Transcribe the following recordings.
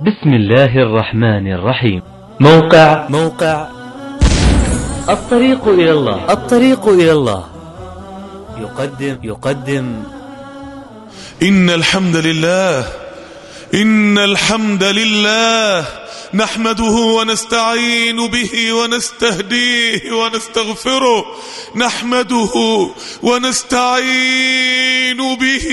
بسم الله الرحمن الرحيم موقع موقع الطريق إلى الله الطريق إلى الله يقدم يقدم إن الحمد لله إن الحمد لله نحمده ونستعين به ونستهديه ونستغفره نحمده ونستعين به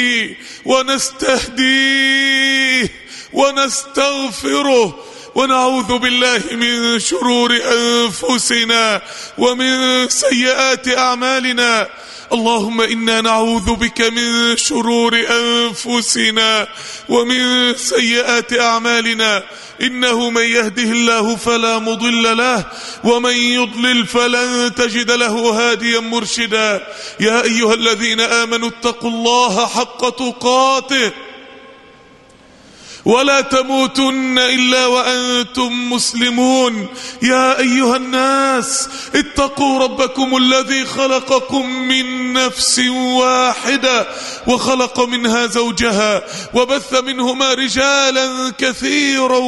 ونستهديه ونستغفره ونعوذ بالله من شرور أنفسنا ومن سيئات أعمالنا اللهم إنا نعوذ بك من شرور أنفسنا ومن سيئات أعمالنا إنه من يهده الله فلا مضل له ومن يضلل فلن تجد له هاديا مرشدا يا أيها الذين آمنوا اتقوا الله حق تقاته ولا تموتن إلا وأنتم مسلمون يا أيها الناس اتقوا ربكم الذي خلقكم من نفس واحدة وخلق منها زوجها وبث منهما رجالا كثيرا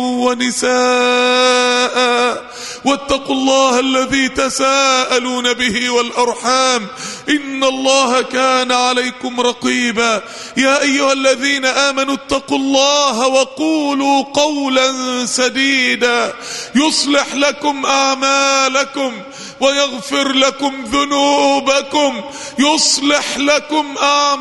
ونساء واتقوا الله الذي تساءلون به والأرحام إن الله كان عليكم رقيبا يا أيها الذين آمنوا اتقوا الله وقولوا قولا سديدا يصلح لكم أعمالكم ويغفر لكم ذنوبكم يصلح لكم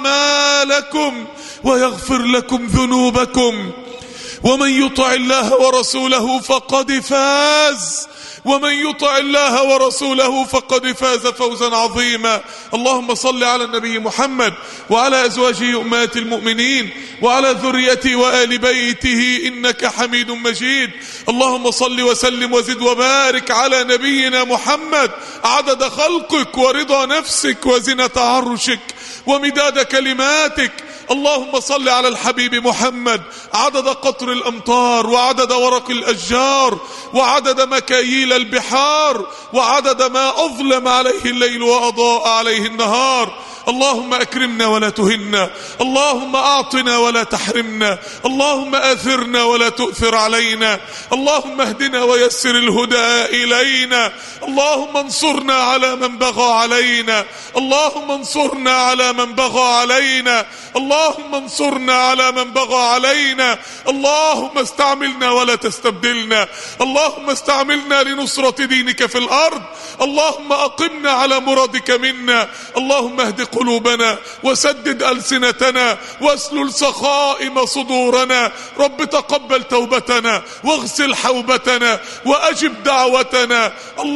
أعمالكم ويغفر لكم ذنوبكم ومن يطع الله ورسوله فقد فاز ومن يطع الله ورسوله فقد فاز فوزا عظيما اللهم صل على النبي محمد وعلى أزواجه أمات المؤمنين وعلى ذريته وآل بيته إنك حميد مجيد اللهم صل وسلم وزد وبارك على نبينا محمد عدد خلقك ورضا نفسك وزنة عرشك ومداد كلماتك اللهم صل على الحبيب محمد عدد قطر الأمطار وعدد ورق الأشجار وعدد مكاييل البحار وعدد ما أظلم عليه الليل وأضاء عليه النهار اللهم أكرمنا ولا تهنا اللهم أعطنا ولا تحرمنا اللهم آثرنا ولا تؤثر علينا اللهم اهدنا ويسر الهدى إلينا اللهم انصرنا على من بغى علينا اللهم انصرنا على من بغى علينا اللهم انصرنا على من بغى علينا اللهم استعملنا ولا تستبدلنا اللهم استعملنا لنصرة دينك في الأرض اللهم أقمنا على مرادك منا اللهم اهد قلوبنا وسدد ألسنتنا واسلل سخائم صدورنا رب تقبل توبتنا واغسل حوبتنا وأجب دعوتنا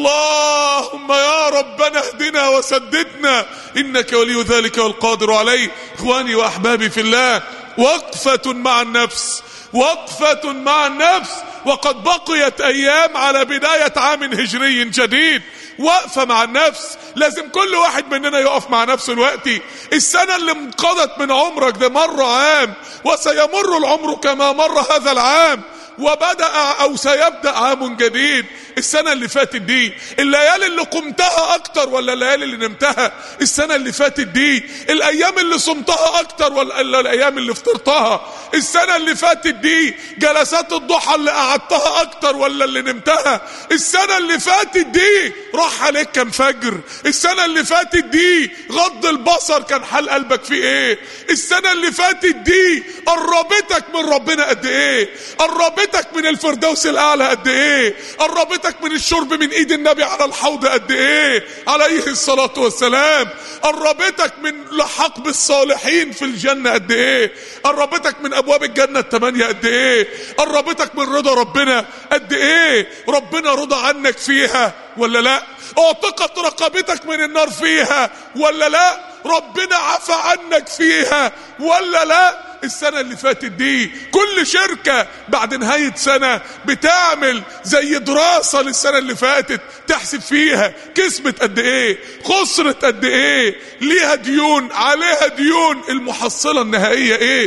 اللهم يا ربنا اهدنا وسددنا إنك ولي ذلك والقادر عليه إخواني وأحبابي في الله وقفة مع النفس وقفة مع النفس وقد بقيت أيام على بداية عام هجري جديد وقفة مع النفس لازم كل واحد مننا يقف مع نفسه دلوقتي السنة اللي انقضت من عمرك ده مر عام وسيمر العمر كما مر هذا العام وبدأ أو سيبدأ عام جديد السنة اللي فاتت دي الليالي اللي قمتها أكتر ولا الليالي اللي نمتها السنة اللي فاتت دي الأيام اللي صمتها أكتر ولا الأيام اللي فطرتها السنة اللي فاتت دي جلسات الضحى اللي قعدتها أكتر ولا اللي نمتها السنة اللي فاتت دي راح عليك كم فجر السنة اللي فاتت دي غض البصر كان حال قلبك فيه ايه السنة اللي فاتت دي قربتك من ربنا قد ايه قربتك من الفردوس الأعلى قد ايه قربتك من الشرب من ايد النبي على الحوض قد ايه عليه الصلاة والسلام قربتك من لحق بالصالحين في الجنة قد ايه قربتك من ابواب الجنة التمانية قد ايه قربتك من رضا ربنا قد ايه ربنا رضى عنك فيها ولا لا اعتقت رقبتك من النار فيها ولا لا ربنا عفى عنك فيها ولا لا السنة اللي فاتت دي كل شركة بعد نهاية سنة بتعمل زي دراسة للسنة اللي فاتت تحسب فيها كسبت قد ايه خسرت قد ايه ليها ديون عليها ديون المحصلة النهائية ايه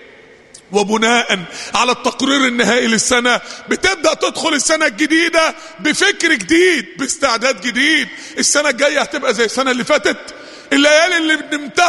وبناء على التقرير النهائي للسنة بتبدأ تدخل السنة الجديدة بفكر جديد باستعداد جديد السنة الجاية هتبقى زي السنة اللي فاتت الليالي اللي نمتها اكتر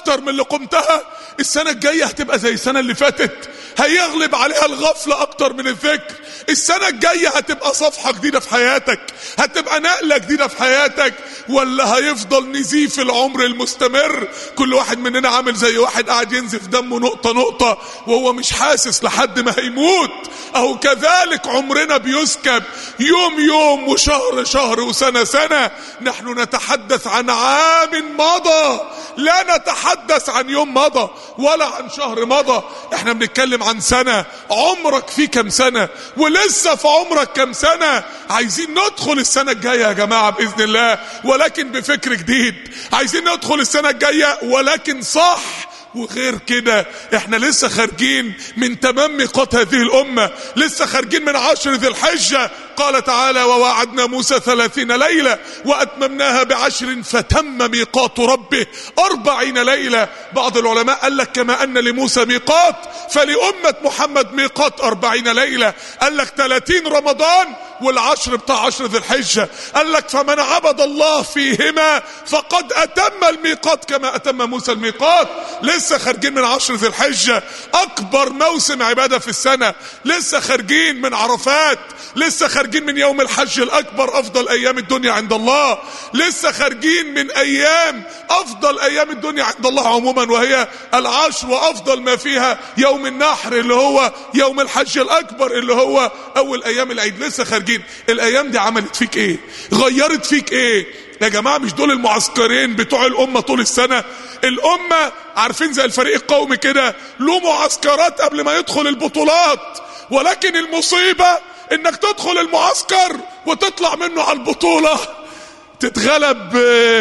اكتر من اللي قمتها السنة الجاية هتبقى زي السنة اللي فاتت هيغلب عليها الغفلة اكتر من الذكر السنة الجاية هتبقى صفحة جديدة في حياتك هتبقى نقلة جديدة في حياتك ولا هيفضل نزيف العمر المستمر كل واحد مننا عامل زي واحد قاعد ينزف دمه نقطة نقطة وهو مش حاسس لحد ما هيموت اهو كذلك عمرنا بيسكب يوم يوم وشهر شهر وسنة سنة نحن نتحدث عن عام مضى لا نتحدث عن يوم مضى ولا عن شهر مضى احنا بنتكلم عن سنة عمرك فيه كم سنة ولسه في عمرك كم سنة عايزين ندخل السنة الجاية يا جماعة بإذن الله ولكن بفكر جديد عايزين ندخل السنة الجاية ولكن صح وغير كده احنا لسه خارجين من تمام ميقات هذه الامة لسه خارجين من عشر ذي الحجة قال تعالى ووعدنا موسى ثلاثين ليلة واتممناها بعشر فتم ميقات ربه اربعين ليلة بعض العلماء قال لك كما ان لموسى ميقات فلأمة محمد ميقات اربعين ليلة قال لك ثلاثين رمضان والعشر بتاع عشر ذي الحجة قال لك فمن عبد الله فيهما فقد أتم الميقات كما أتم موسى الميقات لسه خارجين من عشر ذي الحجة أكبر موسم عبادة في السنة لسه خارجين من عرفات لسه خارجين من يوم الحج الأكبر أفضل أيام الدنيا عند الله لسه خارجين من أيام أفضل أيام الدنيا عند الله عموما وهي العشر وأفضل ما فيها يوم النحر اللي هو يوم الحج الأكبر اللي هو أول أيام العيد لسه خارجين الأيام دي عملت فيك إيه غيرت فيك إيه يا جماعة مش دول المعسكرين بتوع الأمة طول السنة الأمة عارفين زي الفريق القومي كده له معسكرات قبل ما يدخل البطولات ولكن المصيبة انك تدخل المعسكر وتطلع منه على البطولة تتغلب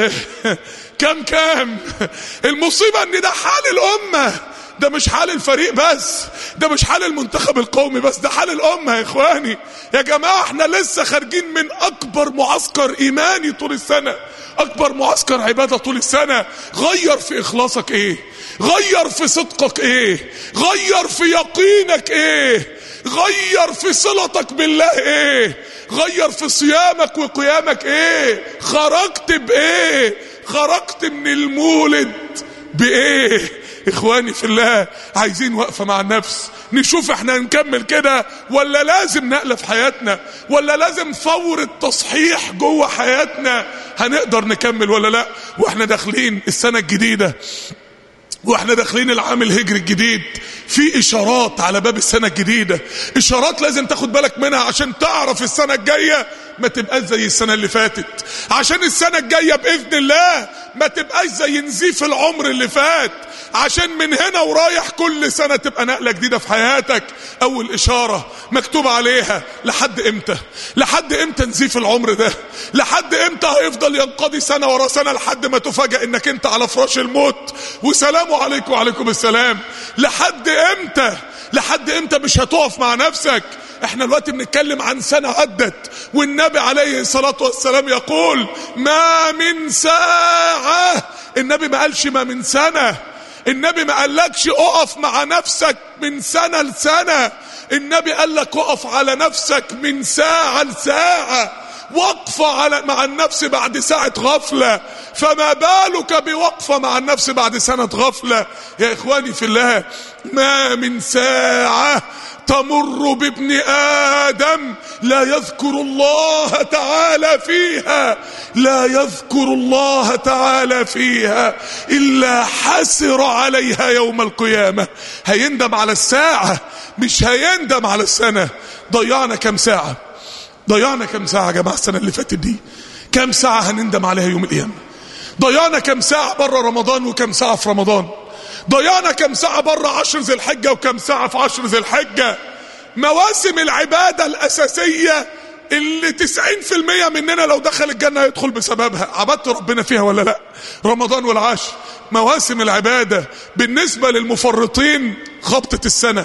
كام كام المصيبة ان ده حال الامة ده مش حال الفريق بس ده مش حال المنتخب القومي بس ده حال الامة يا اخواني يا جماعة احنا لسه خارجين من اكبر معسكر ايماني طول السنة اكبر معسكر عبادة طول السنة غير في اخلاصك ايه غير في صدقك ايه غير في يقينك ايه غير في صلتك بالله ايه غير في صيامك وقيامك ايه خرجت بايه خرجت من المولد بايه اخواني في الله عايزين وقفه مع النفس نشوف احنا هنكمل كده ولا لازم نقله في حياتنا ولا لازم فورة تصحيح جوه حياتنا هنقدر نكمل ولا لا واحنا داخلين السنه الجديده واحنا داخلين العام الهجري الجديد في اشارات على باب السنة الجديدة اشارات لازم تاخد بالك منها عشان تعرف السنة الجاية ما تبقاش زي السنة اللي فاتت عشان السنة الجاية بإذن الله ما تبقاش زي نزيف العمر اللي فات عشان من هنا ورايح كل سنة تبقى نقلة جديدة في حياتك أول إشارة مكتوب عليها لحد إمتى لحد إمتى نزيف العمر ده لحد إمتى هيفضل ينقضي سنة ورا سنة لحد ما تفاجأ إنك أنت على فراش الموت وسلام عليكم وعليكم السلام لحد إمتى لحد إمتى مش هتقف مع نفسك احنا دلوقتي بنتكلم عن سنة عدت والنبي عليه الصلاة والسلام يقول ما من ساعة النبي ما قالش ما من سنة النبي ما قالكش اقف مع نفسك من سنة لسنة النبي قال لك اقف على نفسك من ساعة لساعة وقفة على مع النفس بعد ساعة غفلة فما بالك بوقفة مع النفس بعد سنة غفلة يا إخواني في الله ما من ساعة تمر بابن آدم لا يذكر الله تعالى فيها لا يذكر الله تعالى فيها إلا حسر عليها يوم القيامة هيندم على الساعة مش هيندم على السنة ضيعنا كم ساعة ضيعنا كم ساعة يا جماعة السنة اللي فاتت دي كم ساعة هنندم عليها يوم القيامة ضيعنا كم ساعة بره رمضان وكم ساعة في رمضان ضيعنا كم ساعة بره عشر ذي الحجة وكم ساعة في عشر ذي الحجة مواسم العبادة الأساسية اللي تسعين في المية مننا لو دخل الجنة يدخل بسببها عبدت ربنا فيها ولا لا رمضان والعشر مواسم العبادة بالنسبة للمفرطين خبطة السنة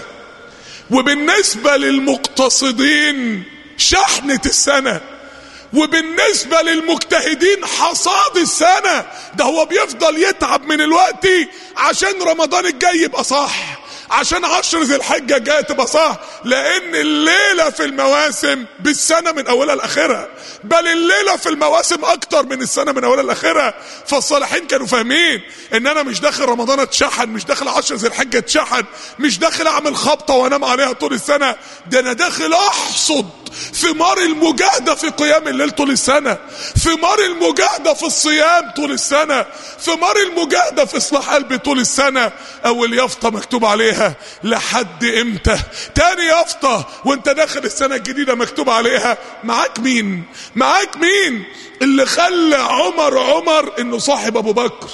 وبالنسبة للمقتصدين شحنة السنة وبالنسبة للمجتهدين حصاد السنة ده هو بيفضل يتعب من الوقت عشان رمضان الجاي يبقى صح عشان عشر ذي الحجة جاية تبقى صح لان الليلة في المواسم بالسنة من اولها لاخرها بل الليلة في المواسم اكتر من السنة من اولها لاخرها فالصالحين كانوا فاهمين ان انا مش داخل رمضان اتشحن مش داخل عشر ذي الحجة اتشحن مش داخل اعمل خبطة وانام عليها طول السنة ده انا داخل احصد ثمار المجاهدة في قيام الليل طول السنة ثمار المجاهدة في الصيام طول السنة ثمار المجاهدة في اصلاح قلبي طول السنة اول يافطة مكتوب عليها لحد امتى تاني يافطة وانت داخل السنة الجديدة مكتوب عليها معاك مين معاك مين اللي خلى عمر عمر انه صاحب ابو بكر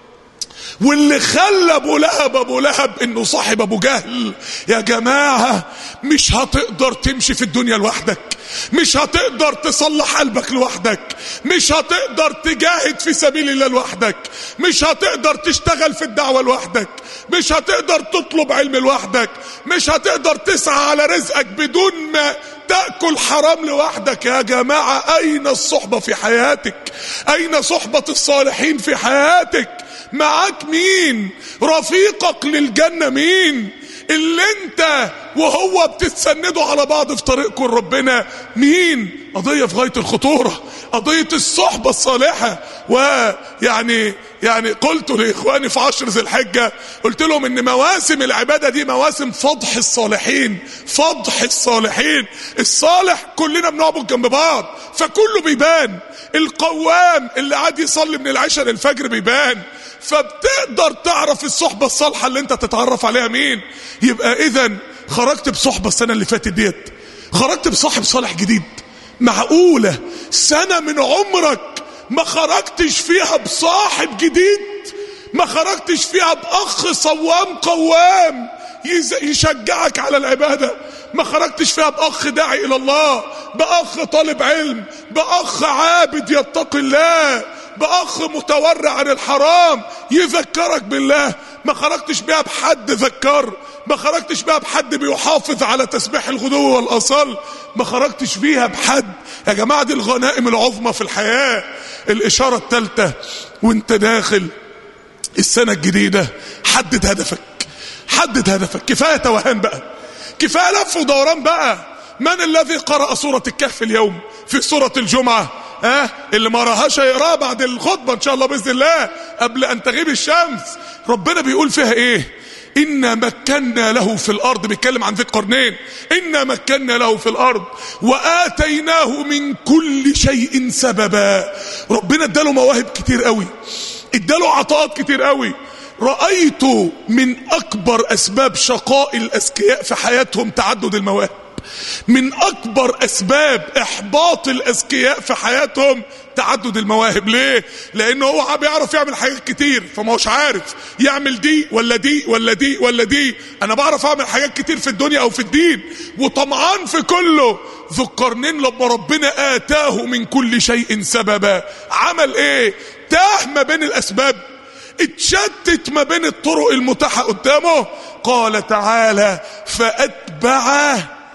واللي خلى ابو لهب ابو لهب انه صاحب ابو جهل يا جماعه مش هتقدر تمشي في الدنيا لوحدك مش هتقدر تصلح قلبك لوحدك مش هتقدر تجاهد في سبيل الله لوحدك مش هتقدر تشتغل في الدعوه لوحدك مش هتقدر تطلب علم لوحدك مش هتقدر تسعى على رزقك بدون ما تأكل حرام لوحدك يا جماعة أين الصحبة في حياتك أين صحبة الصالحين في حياتك معاك مين رفيقك للجنة مين اللي انت وهو بتتسندوا على بعض في طريقكم لربنا مين قضية في غاية الخطورة قضية الصحبة الصالحة ويعني يعني قلت لاخواني في عشر ذي الحجة قلت لهم ان مواسم العبادة دي مواسم فضح الصالحين فضح الصالحين الصالح كلنا بنعبد جنب بعض فكله بيبان القوام اللي قاعد يصلي من العشاء للفجر بيبان فبتقدر تعرف الصحبة الصالحة اللي انت تتعرف عليها مين يبقى اذا خرجت بصحبة السنة اللي فاتت ديت خرجت بصاحب صالح جديد معقولة سنة من عمرك ما خرجتش فيها بصاحب جديد ما خرجتش فيها بأخ صوام قوام يشجعك على العبادة ما خرجتش فيها بأخ داعي إلى الله بأخ طالب علم بأخ عابد يتقي الله بأخ متورع عن الحرام يذكرك بالله ما خرجتش بيها بحد ذكر ما خرجتش بيها بحد بيحافظ على تسبيح الغدو والأصل ما خرجتش فيها بحد يا جماعة دي الغنائم العظمى في الحياة الإشارة الثالثة وانت داخل السنة الجديدة حدد هدفك حدد هدفك كفاية توهان بقى كفاية لف ودوران بقى من الذي قرأ سورة الكهف اليوم في سورة الجمعة ها أه؟ اللي ما راهاش هيقراها بعد الخطبة ان شاء الله بإذن الله قبل ان تغيب الشمس ربنا بيقول فيها ايه إنا مكنا له في الأرض بيتكلم عن ذي القرنين إنا مكنا له في الأرض وآتيناه من كل شيء سببا ربنا اداله مواهب كتير قوي اداله عطاءات كتير قوي رأيت من أكبر أسباب شقاء الأذكياء في حياتهم تعدد المواهب من أكبر أسباب إحباط الأذكياء في حياتهم تعدد المواهب ليه لأنه هو بيعرف يعمل حاجات كتير فما هوش عارف يعمل دي ولا دي ولا دي ولا دي أنا بعرف أعمل حاجات كتير في الدنيا أو في الدين وطمعان في كله ذو القرنين لما ربنا آتاه من كل شيء سببا عمل إيه تاه ما بين الأسباب اتشتت ما بين الطرق المتاحة قدامه قال تعالى فأتبع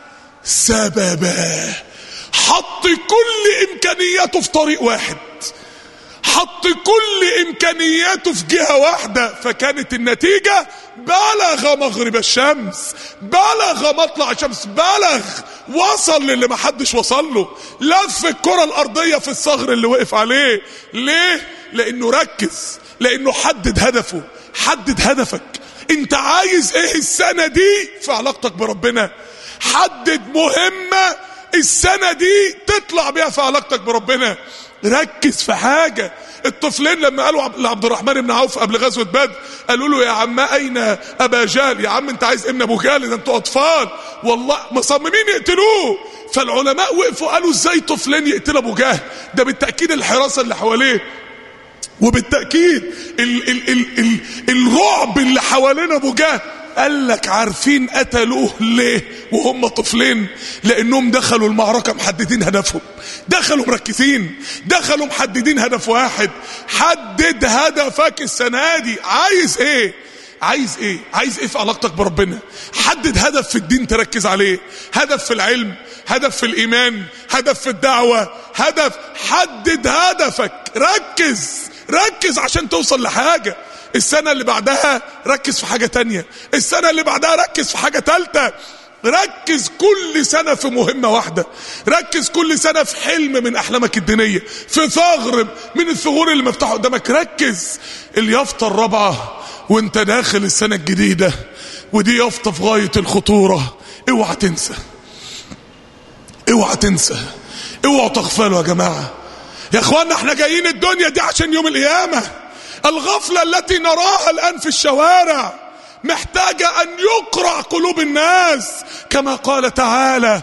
سببا حط كل إمكانياته في طريق واحد حط كل إمكانياته في جهة واحدة فكانت النتيجة بلغ مغرب الشمس بلغ مطلع الشمس بلغ وصل للي محدش وصل له لف الكرة الأرضية في الصغر اللي وقف عليه ليه؟ لأنه ركز لانه حدد هدفه حدد هدفك انت عايز ايه السنة دي في علاقتك بربنا حدد مهمة السنة دي تطلع بيها في علاقتك بربنا ركز في حاجة الطفلين لما قالوا لعبد الرحمن بن عوف قبل غزوة بدر قالوا له يا عم أين أبا جهل يا عم أنت عايز ابن أبو جهل ده أنتوا أطفال والله مصممين يقتلوه فالعلماء وقفوا قالوا ازاي طفلين يقتلوا أبو جهل ده بالتأكيد الحراسة اللي حواليه وبالتأكيد ال ال ال ال الرعب اللي حوالين ابو جهل قال لك عارفين قتلوه ليه وهم طفلين لانهم دخلوا المعركة محددين هدفهم دخلوا مركزين دخلوا محددين هدف واحد حدد هدفك السنة دي عايز ايه عايز ايه عايز ايه في علاقتك بربنا حدد هدف في الدين تركز عليه هدف في العلم هدف في الايمان هدف في الدعوة هدف حدد هدفك ركز ركز عشان توصل لحاجة السنة اللي بعدها ركز في حاجة تانية السنة اللي بعدها ركز في حاجة تالتة ركز كل سنة في مهمة واحدة ركز كل سنة في حلم من أحلامك الدينية في ثغر من الثغور اللي مفتوحة قدامك ركز اليافطة الرابعة وانت داخل السنة الجديدة ودي يافطة في غاية الخطورة اوعى تنسى اوعى تنسى اوعوا تغفلوا يا جماعة يا اخوانا احنا جايين الدنيا دي عشان يوم القيامة الغفلة التي نراها الآن في الشوارع محتاجة أن يقرع قلوب الناس كما قال تعالى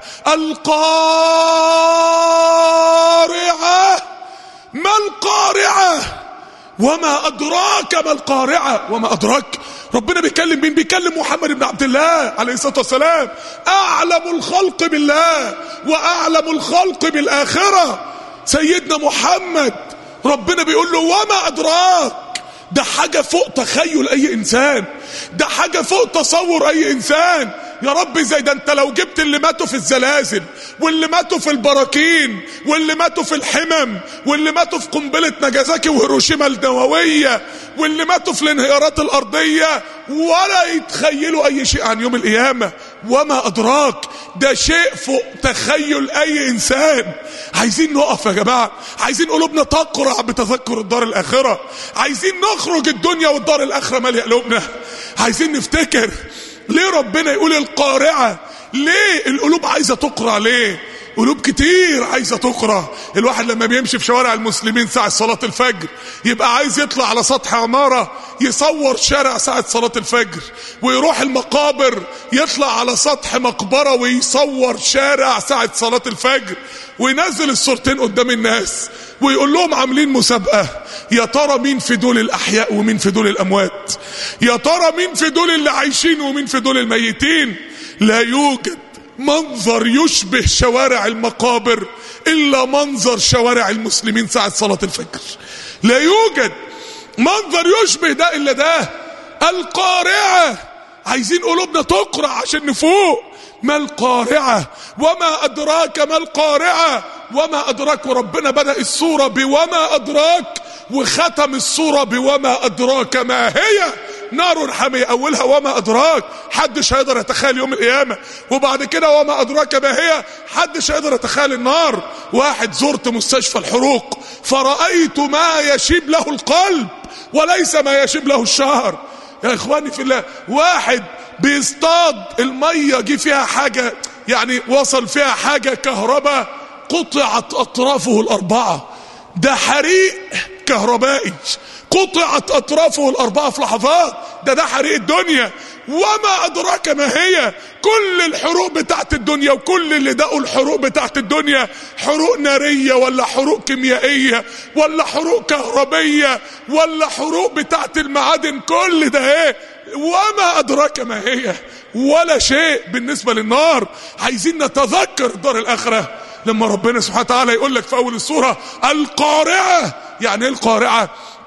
القارعة ما القارعة وما أدراك ما القارعة وما أدراك ربنا بيكلم مين بيكلم محمد بن عبد الله عليه الصلاة والسلام أعلم الخلق بالله وأعلم الخلق بالآخرة سيدنا محمد ربنا بيقول له وما أدراك ده حاجة فوق تخيل أي إنسان ده حاجة فوق تصور أي إنسان يا رب زي ده انت لو جبت اللي ماتوا في الزلازل واللي ماتوا في البراكين واللي ماتوا في الحمم واللي ماتوا في قنبلة ناجازاكي وهيروشيما النووية واللي ماتوا في الانهيارات الأرضية ولا يتخيلوا أي شيء عن يوم القيامة وما أدراك ده شيء فوق تخيل أي إنسان عايزين نقف يا جماعة عايزين قلوبنا تقرع بتذكر الدار الآخرة عايزين نخرج الدنيا والدار الآخرة مالية قلوبنا عايزين نفتكر ليه ربنا يقول القارعة ليه القلوب عايزة تقرع ليه قلوب كتير عايزة تقرع الواحد لما بيمشي في شوارع المسلمين ساعة صلاة الفجر يبقى عايز يطلع على سطح عمارة يصور شارع ساعة صلاة الفجر ويروح المقابر يطلع على سطح مقبرة ويصور شارع ساعة صلاة الفجر وينزل الصورتين قدام الناس ويقول لهم عاملين مسابقة يا ترى مين في دول الأحياء ومين في دول الأموات يا ترى مين في دول اللي عايشين ومين في دول الميتين لا يوجد منظر يشبه شوارع المقابر إلا منظر شوارع المسلمين ساعة صلاة الفجر لا يوجد منظر يشبه ده إلا ده القارعة عايزين قلوبنا تقرع عشان نفوق ما القارعة وما أدراك ما القارعة وما أدراك وربنا بدأ السورة بوما أدراك وختم السورة بوما أدراك ما هي نار حامية أولها وما أدراك حدش هيقدر يتخيل يوم القيامة وبعد كده وما أدراك ما هي حدش هيقدر يتخيل النار واحد زرت مستشفى الحروق فرأيت ما يشيب له القلب وليس ما يشيب له الشهر يا إخواني في الله واحد بيصطاد المية جه فيها حاجة يعني وصل فيها حاجة كهرباء قطعت أطرافه الأربعة ده حريق كهربائي قطعت أطرافه الأربعة في لحظات ده ده حريق الدنيا وما أدراك ما هي كل الحروق بتاعت الدنيا وكل اللي دقوا الحروق بتاعت الدنيا حروق نارية ولا حروق كيميائية ولا حروق كهربية ولا حروق بتاعت المعادن كل ده ايه وما أدراك ما هي ولا شيء بالنسبة للنار عايزين نتذكر دار الآخرة لما ربنا سبحانه وتعالى يقول لك في أول السورة القارعة يعني ايه القارعة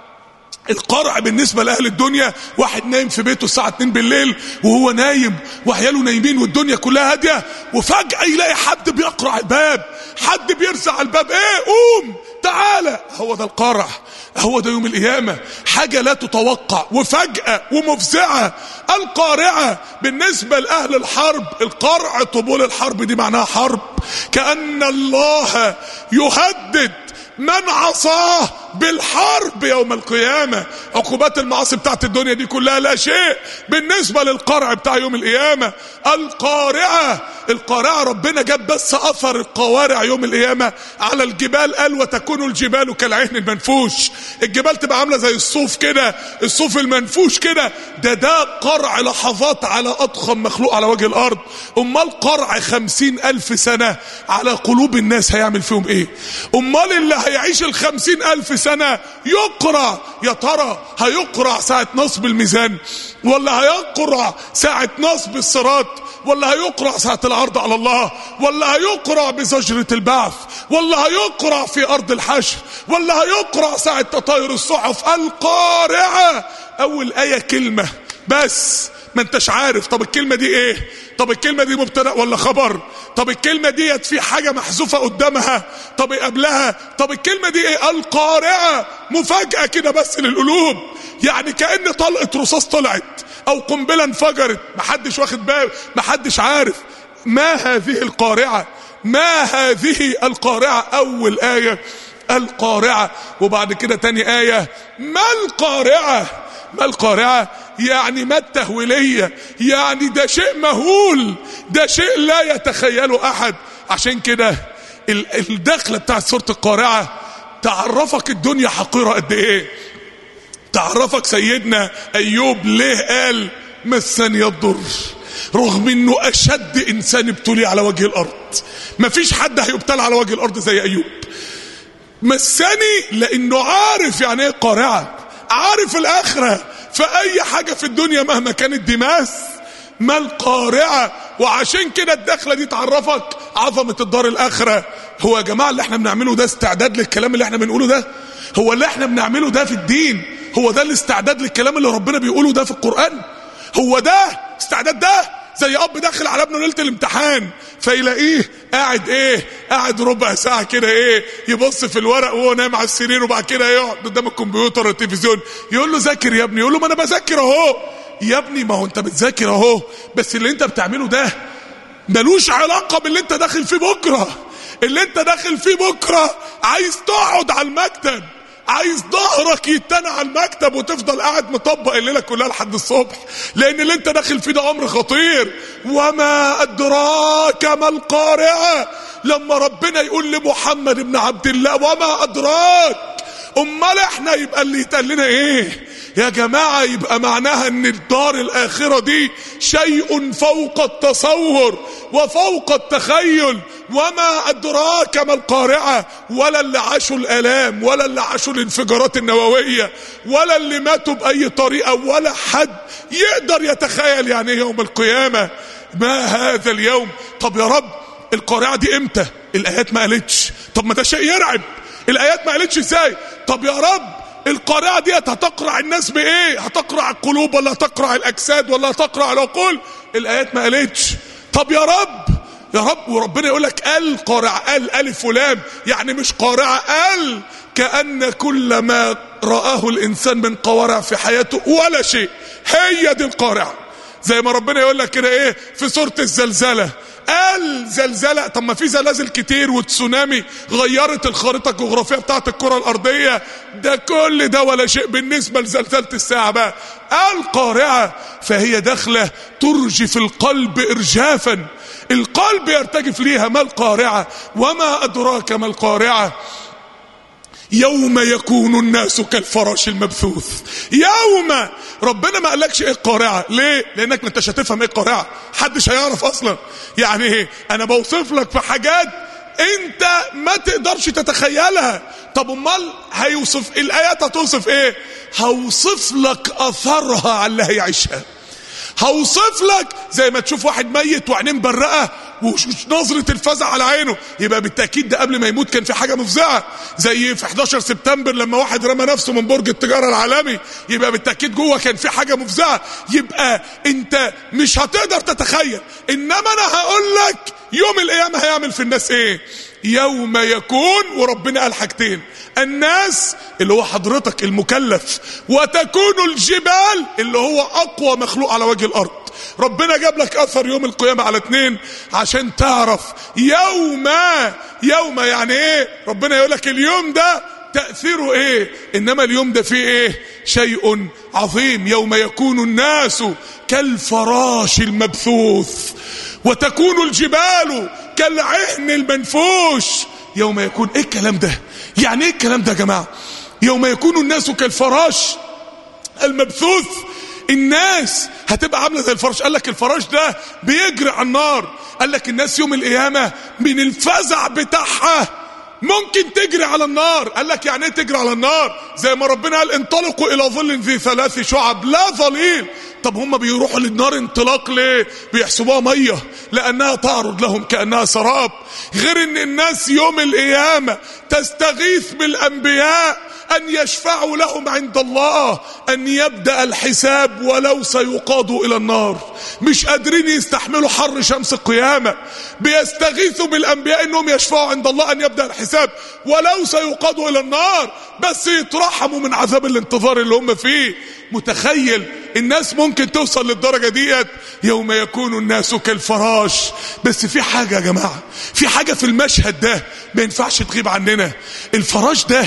القرع بالنسبة لأهل الدنيا واحد نايم في بيته الساعة 2 بالليل وهو نايم وعياله نايمين والدنيا كلها هادية وفجأة يلاقي حد بيقرع الباب حد بيرزع على الباب ايه قوم تعالى هو ده القرع هو ده يوم القيامة حاجة لا تتوقع وفجأة ومفزعة القارعة بالنسبة لأهل الحرب القرع طبول الحرب دي معناها حرب كأن الله يهدد من عصاه بالحرب يوم القيامة عقوبات المعاصي بتاعت الدنيا دي كلها لا شيء بالنسبة للقرع بتاع يوم القيامة القارعة القارعة ربنا جاب بس أثر القوارع يوم القيامة على الجبال قال وتكون الجبال كالعهن المنفوش الجبال تبقى عاملة زي الصوف كده الصوف المنفوش كده ده ده قرع لحظات على أضخم مخلوق على وجه الأرض أمال قرع خمسين ألف سنة على قلوب الناس هيعمل فيهم إيه أمال اللي هيعيش الخمسين ألف سنة يقرع يا ترى هيقرع ساعة نصب الميزان ولا هيقرع ساعة نصب الصراط ولا هيقرع ساعة العرض على الله ولا هيقرع بزجرة البعث ولا هيقرع في أرض الحشر ولا هيقرع ساعة تطاير الصحف القارعة أول آية كلمة بس ما انتش عارف طب الكلمة دي ايه طب الكلمة دي مبتدأ ولا خبر طب الكلمة ديت في حاجة محذوفة قدامها طب قبلها طب الكلمة دي ايه القارعة مفاجأة كده بس للقلوب يعني كأن طلقة رصاص طلعت او قنبلة انفجرت محدش واخد باله محدش عارف ما هذه القارعة ما هذه القارعة اول آية القارعة وبعد كده تاني آية ما القارعة ما القارعة يعني ما التهويلية يعني ده شيء مهول ده شيء لا يتخيله احد عشان كده الدخلة بتاعت سورة القارعة تعرفك الدنيا حقيرة قد ايه تعرفك سيدنا ايوب ليه قال مسني الضر رغم انه اشد انسان ابتلي على وجه الارض مفيش حد هيبتلى على وجه الارض زي ايوب مسني لانه عارف يعني ايه قارعه عارف الاخره فاي حاجه في الدنيا مهما كانت دماس ما القارعه وعشان كده الدخله دي تعرفك عظمه الدار الاخره هو يا جماعه اللي احنا بنعمله ده استعداد للكلام اللي احنا بنقوله ده هو اللي احنا بنعمله ده في الدين هو ده الاستعداد للكلام اللي ربنا بيقوله ده في القران هو ده استعداد ده زي اب داخل على ابنه ليله الامتحان فيلاقيه قاعد ايه قاعد ربع ساعه كده ايه يبص في الورق وهو نايم على السرير وبعد كده يقعد قدام الكمبيوتر والتلفزيون يقول له ذاكر يا ابني يقول له ما انا بذاكر اهو يا ابني ما هو انت بتذاكر اهو بس اللي انت بتعمله ده ملوش علاقه باللي انت داخل فيه بكره اللي انت داخل فيه بكره عايز تقعد على المكتب عايز ظهرك يتنى على المكتب وتفضل قاعد مطبق الليله كلها لحد الصبح لان اللي انت داخل فيه ده امر خطير وما ادراك ما القارعه لما ربنا يقول لمحمد بن عبد الله وما ادراك امال احنا يبقى اللي يتقال لنا ايه يا جماعة يبقى معناها ان الدار الاخرة دي شيء فوق التصور وفوق التخيل وما ادراك ما القارعة ولا اللي عاشوا الالام ولا اللي عاشوا الانفجارات النووية ولا اللي ماتوا باي طريقة ولا حد يقدر يتخيل يعني ايه يوم القيامة ما هذا اليوم طب يا رب القارعة دي امتى الايات ما قالتش طب ما ده شيء يرعب الايات ما قالتش ازاي طب يا رب القارعة دي هتقرع الناس بايه هتقرع القلوب ولا هتقرع الاجساد ولا هتقرع العقول الايات ما قالتش طب يا رب يا رب وربنا يقول لك القارعة قال الف ولام يعني مش قارعة قال كأن كل ما رآه الإنسان من قوارع في حياته ولا شيء هي دي القارعة زي ما ربنا يقول لك كده ايه في سورة الزلزلة قال زلزلة طب ما في زلازل كتير وتسونامي غيرت الخريطة الجغرافية بتاعت الكرة الأرضية ده كل ده ولا شيء بالنسبة لزلزلة الساعة بقى القارعة فهي داخلة ترجف القلب إرجافا القلب يرتجف ليها ما القارعة وما أدراك ما القارعة يوم يكون الناس كالفراش المبثوث يوم ربنا ما قالكش ايه القارعه ليه لانك ما انتش هتفهم ايه القارعه محدش هيعرف اصلا يعني ايه انا بوصف لك في حاجات انت ما تقدرش تتخيلها طب امال هيوصف الايات هتوصف ايه هوصف لك اثرها على اللي هيعيشها هوصف لك زي ما تشوف واحد ميت وعينيه مبرقه ونظرة الفزع على عينه يبقى بالتأكيد ده قبل ما يموت كان في حاجة مفزعة زي في 11 سبتمبر لما واحد رمى نفسه من برج التجارة العالمي يبقى بالتأكيد جوه كان في حاجة مفزعة يبقى انت مش هتقدر تتخيل انما انا هقول لك يوم القيامة هيعمل في الناس ايه يوم يكون وربنا قال حاجتين الناس اللي هو حضرتك المكلف وتكون الجبال اللي هو اقوى مخلوق على وجه الارض ربنا جاب لك اثر يوم القيامة على اتنين عشان تعرف يوم يوم يعني ايه ربنا يقول لك اليوم ده تأثيره ايه انما اليوم ده فيه ايه شيء عظيم يوم يكون الناس كالفراش المبثوث وتكون الجبال كالعهن المنفوش يوم يكون ايه الكلام ده يعني ايه الكلام ده يا جماعة يوم يكون الناس كالفراش المبثوث الناس هتبقى عامله زي الفراش قال لك الفراش ده بيجري على النار قال لك الناس يوم القيامه من الفزع بتاعها ممكن تجري على النار قال لك يعني ايه تجري على النار زي ما ربنا قال انطلقوا الى ظل ذي ثلاث شعب لا ظليل طب هم بيروحوا للنار انطلاق ليه بيحسبوها ميه لانها تعرض لهم كانها سراب غير ان الناس يوم القيامه تستغيث بالانبياء أن يشفعوا لهم عند الله أن يبدأ الحساب ولو سيقادوا إلى النار مش قادرين يستحملوا حر شمس القيامة بيستغيثوا بالأنبياء أنهم يشفعوا عند الله أن يبدأ الحساب ولو سيقادوا إلى النار بس يترحموا من عذاب الانتظار اللي هم فيه متخيل الناس ممكن توصل للدرجة ديت يوم يكون الناس كالفراش بس في حاجة يا جماعة في حاجة في المشهد ده ما ينفعش تغيب عننا الفراش ده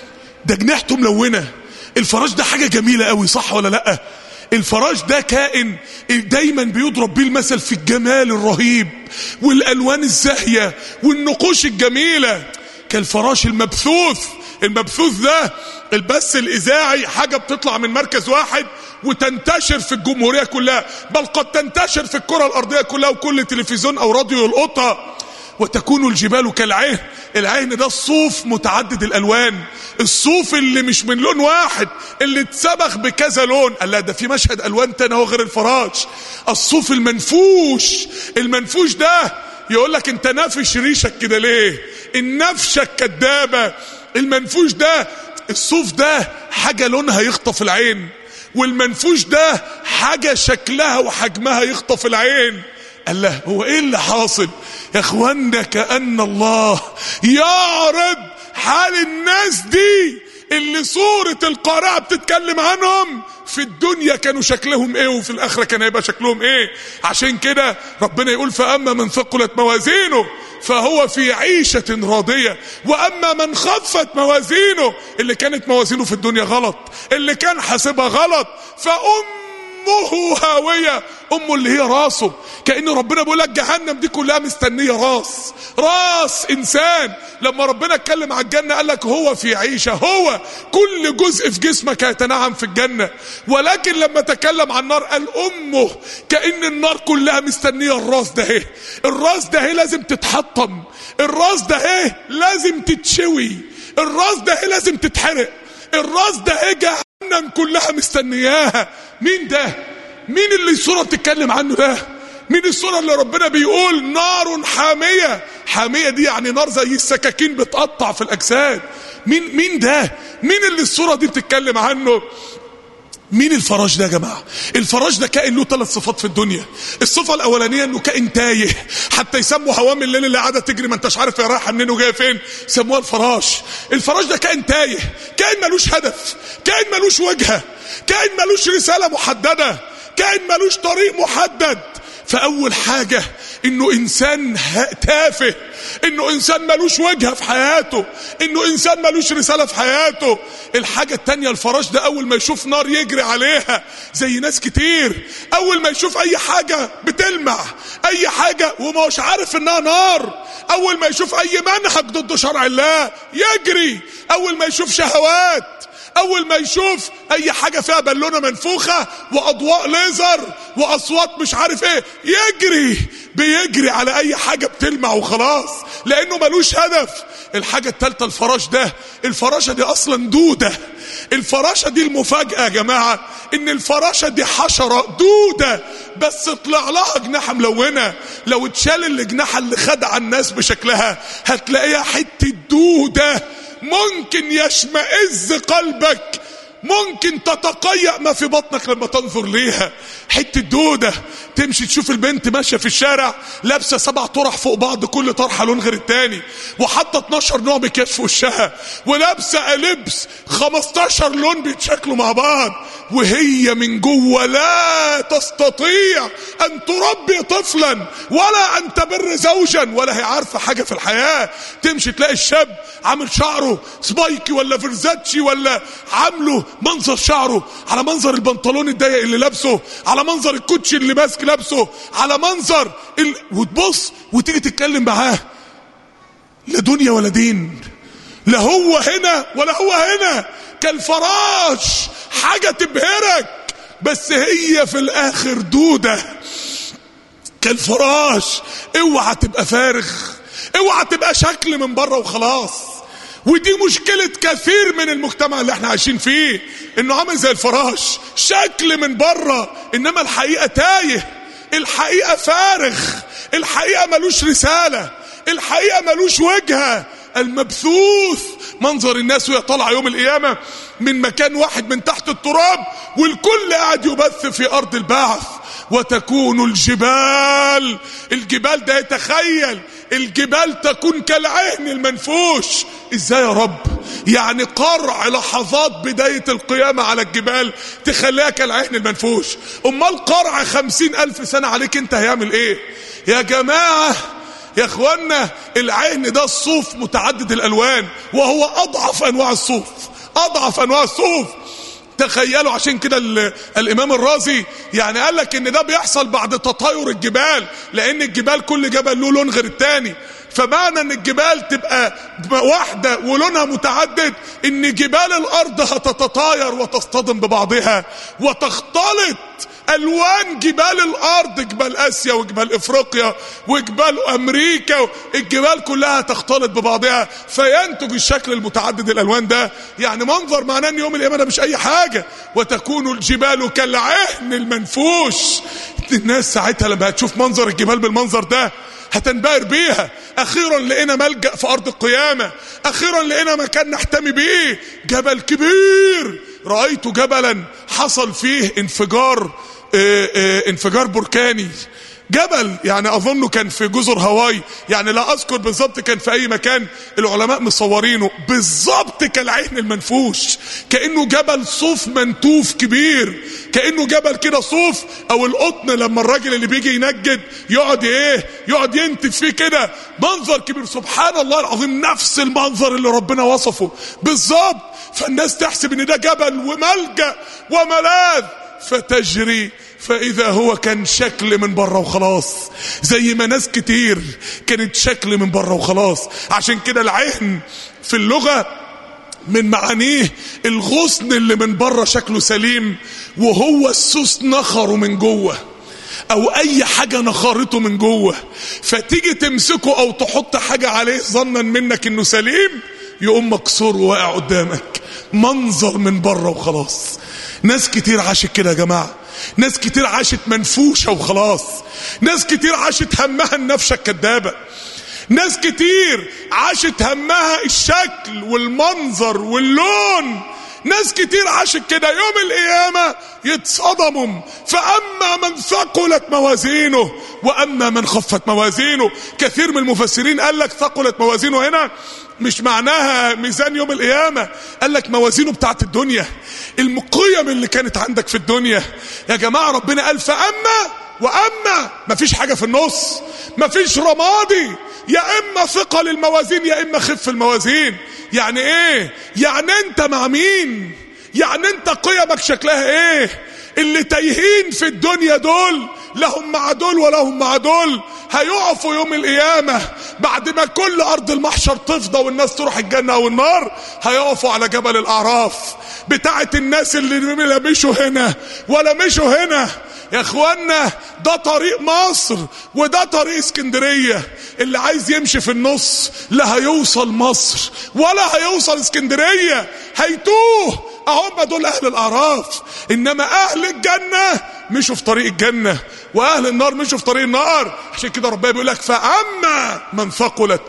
ده جناحته ملونة الفراش ده حاجة جميلة قوي صح ولا لأ الفراش ده كائن دايما بيضرب بيه المثل في الجمال الرهيب والالوان الزاهيه والنقوش الجميله كالفراش المبثوث المبثوث ده البث الاذاعي حاجه بتطلع من مركز واحد وتنتشر في الجمهوريه كلها بل قد تنتشر في الكره الارضيه كلها وكل تلفزيون او راديو يلقطها وتكون الجبال كالعهن العهن ده الصوف متعدد الالوان الصوف اللي مش من لون واحد اللي اتسبخ بكذا لون قال لا ده في مشهد الوان تاني هو غير الفراش الصوف المنفوش المنفوش ده يقول لك انت نافش ريشك كده ليه النفشه الكدابه المنفوش ده الصوف ده حاجه لونها يخطف العين والمنفوش ده حاجه شكلها وحجمها يخطف العين قال له هو ايه اللي حاصل يا اخوانا كأن الله يعرض حال الناس دي اللي صورة القارعة بتتكلم عنهم في الدنيا كانوا شكلهم ايه وفي الاخرة كان هيبقى شكلهم ايه عشان كده ربنا يقول فاما من ثقلت موازينه فهو في عيشة راضية واما من خفت موازينه اللي كانت موازينه في الدنيا غلط اللي كان حاسبها غلط فأم امه هاويه امه اللي هي راسه كان ربنا بيقول لك جهنم دي كلها مستنيه راس راس انسان لما ربنا اتكلم على الجنه قال لك هو في عيشه هو كل جزء في جسمك هيتنعم في الجنه ولكن لما تكلم عن النار قال امه كان النار كلها مستنيه الراس ده اهي الراس ده اهي لازم تتحطم الراس ده اهي لازم تتشوي الراس ده اهي لازم تتحرق الراس ده اهي جهنم كلها مستنياها مين ده مين اللي الصورة بتتكلم عنه ده مين الصورة اللي ربنا بيقول نار حامية حامية دي يعني نار زي السكاكين بتقطع في الأجساد مين مين ده مين اللي الصورة دي بتتكلم عنه مين الفراش ده يا جماعة الفراش ده كائن له ثلاث صفات في الدنيا الصفة الأولانية انه كائن تايه حتى يسموا هوام الليل اللي قاعدة تجري ما انتش عارف هي رايحة منين وجاية فين سموها الفراش الفراش ده كائن تايه كائن ملوش هدف كائن ملوش وجهة كائن ملوش رسالة محددة كائن ملوش طريق محدد فأول حاجة انه انسان تافه انه انسان ملوش وجهه في حياته انه انسان ملوش رساله في حياته الحاجه التانية الفراش ده اول ما يشوف نار يجري عليها زي ناس كتير اول ما يشوف اي حاجه بتلمع اي حاجه وما هوش عارف انها نار اول ما يشوف اي منهج ضد شرع الله يجري اول ما يشوف شهوات اول ما يشوف اي حاجة فيها بالونة منفوخة واضواء ليزر واصوات مش عارف ايه يجري بيجري على اي حاجة بتلمع وخلاص لانه ملوش هدف الحاجة التالتة الفراش ده الفراشة دي اصلا دودة الفراشة دي المفاجأة يا جماعة ان الفراشة دي حشرة دودة بس طلع لها جناحة ملونة لو اتشال الجناحة اللي خدع الناس بشكلها هتلاقيها حتة دودة ممكن يشمئز قلبك ممكن تتقيأ ما في بطنك لما تنظر ليها حتة دودة تمشي تشوف البنت ماشية في الشارع لابسة سبع طرح فوق بعض كل طرحة لون غير التاني وحاطة 12 نوع مكياج في وشها ولابسة لبس 15 لون بيتشكلوا مع بعض وهي من جوه لا تستطيع ان تربي طفلا ولا ان تبر زوجا ولا هي عارفة حاجة في الحياة تمشي تلاقي الشاب عامل شعره سبايكي ولا فرزاتشي ولا عامله منظر شعره على منظر البنطلون الضيق اللي لابسه على منظر الكوتشي اللي ماسك لابسه على منظر ال... وتبص وتيجي تتكلم معاه لا دنيا ولا دين لا هو هنا ولا هو هنا كالفراش حاجة تبهرك بس هي في الاخر دودة كالفراش اوعى تبقى فارغ اوعى تبقى شكل من بره وخلاص ودي مشكلة كثير من المجتمع اللي احنا عايشين فيه انه عامل زي الفراش شكل من بره انما الحقيقة تايه الحقيقة فارغ الحقيقة ملوش رسالة الحقيقة ملوش وجهة المبثوث منظر الناس وهي طالعه يوم القيامه من مكان واحد من تحت التراب والكل قاعد يبث في ارض البعث وتكون الجبال الجبال ده يتخيل الجبال تكون كالعهن المنفوش ازاي يا رب يعني قرع لحظات بداية القيامة على الجبال تخليها كالعهن المنفوش امال قرع خمسين الف سنة عليك انت هيعمل ايه يا جماعة يا اخوانا العهن ده الصوف متعدد الالوان وهو اضعف انواع الصوف اضعف انواع الصوف تخيلوا عشان كده الامام الرازي يعني قال لك ان ده بيحصل بعد تطاير الجبال لان الجبال كل جبل له لون غير التاني فمعنى ان الجبال تبقى واحدة ولونها متعدد ان جبال الارض هتتطاير وتصطدم ببعضها وتختلط الوان جبال الارض جبال اسيا وجبال افريقيا وجبال امريكا الجبال كلها تختلط ببعضها فينتج الشكل المتعدد الالوان ده يعني منظر معناه ان يوم القيامه ده مش اي حاجه وتكون الجبال كالعهن المنفوش الناس ساعتها لما هتشوف منظر الجبال بالمنظر ده هتنبهر بيها اخيرا لقينا ملجا في ارض القيامه اخيرا لقينا مكان نحتمي بيه جبل كبير رايت جبلا حصل فيه انفجار اه اه انفجار بركاني جبل يعني اظنه كان في جزر هاواي يعني لا اذكر بالظبط كان في اي مكان العلماء مصورينه بالظبط كالعين المنفوش كانه جبل صوف منتوف كبير كانه جبل كده صوف او القطن لما الراجل اللي بيجي ينجد يقعد ايه يقعد ينتف فيه كده منظر كبير سبحان الله العظيم نفس المنظر اللي ربنا وصفه بالظبط فالناس تحسب ان ده جبل وملجا وملاذ فتجري فاذا هو كان شكل من بره وخلاص زي ما ناس كتير كانت شكل من بره وخلاص عشان كده العهن في اللغه من معانيه الغصن اللي من بره شكله سليم وهو السوس نخره من جوه او اي حاجه نخرته من جوه فتيجي تمسكه او تحط حاجه عليه ظنا منك انه سليم يقوم مكسور وواقع قدامك منظر من بره وخلاص ناس كتير عاشت كده يا جماعه ناس كتير عاشت منفوشه وخلاص ناس كتير عاشت همها النفشه الكدابه ناس كتير عاشت همها الشكل والمنظر واللون ناس كتير عاشت كده يوم القيامة يتصدموا فأما من ثقلت موازينه وأما من خفت موازينه كثير من المفسرين قال لك ثقلت موازينه هنا مش معناها ميزان يوم القيامة قال لك موازينه بتاعت الدنيا القيم اللي كانت عندك في الدنيا يا جماعة ربنا قال فأما وأما مفيش حاجة في النص مفيش رمادي يا إما ثقل الموازين يا إما خف الموازين يعني إيه يعني أنت مع مين يعني أنت قيمك شكلها إيه اللي تايهين في الدنيا دول لهم مع دول ولهم مع دول هيقفوا يوم القيامة بعد ما كل أرض المحشر تفضى والناس تروح الجنة أو النار هيقفوا على جبل الأعراف بتاعة الناس اللي لا مشوا هنا ولا مشوا هنا يا اخوانا ده طريق مصر وده طريق اسكندرية اللي عايز يمشي في النص لا هيوصل مصر ولا هيوصل اسكندرية هيتوه اهم دول اهل الاعراف انما اهل الجنة مشوا في طريق الجنة واهل النار مشوا في طريق النار عشان كده ربنا بيقول لك فاما من ثقلت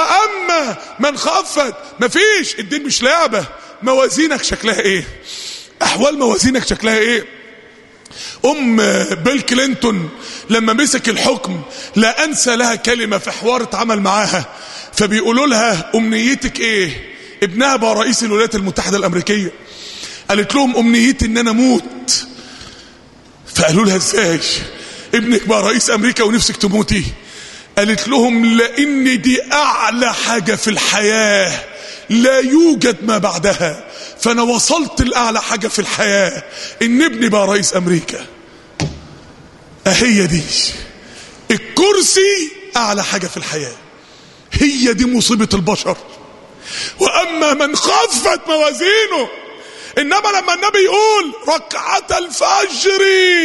واما من خفت مفيش الدين مش لعبة موازينك شكلها ايه احوال موازينك شكلها ايه ام بيل كلينتون لما مسك الحكم لا انسى لها كلمة في حوار اتعمل معاها فبيقولوا لها امنيتك ايه ابنها بقى رئيس الولايات المتحدة الامريكية قالت لهم امنيتي ان انا اموت فقالوا لها ازاي ابنك بقى رئيس امريكا ونفسك تموتي قالت لهم لان دي اعلى حاجة في الحياة لا يوجد ما بعدها فانا وصلت لاعلى حاجة في الحياة ان ابني بقى رئيس امريكا اهي دي الكرسي اعلى حاجة في الحياة هي دي مصيبة البشر واما من خفت موازينه انما لما النبي يقول ركعة الفجر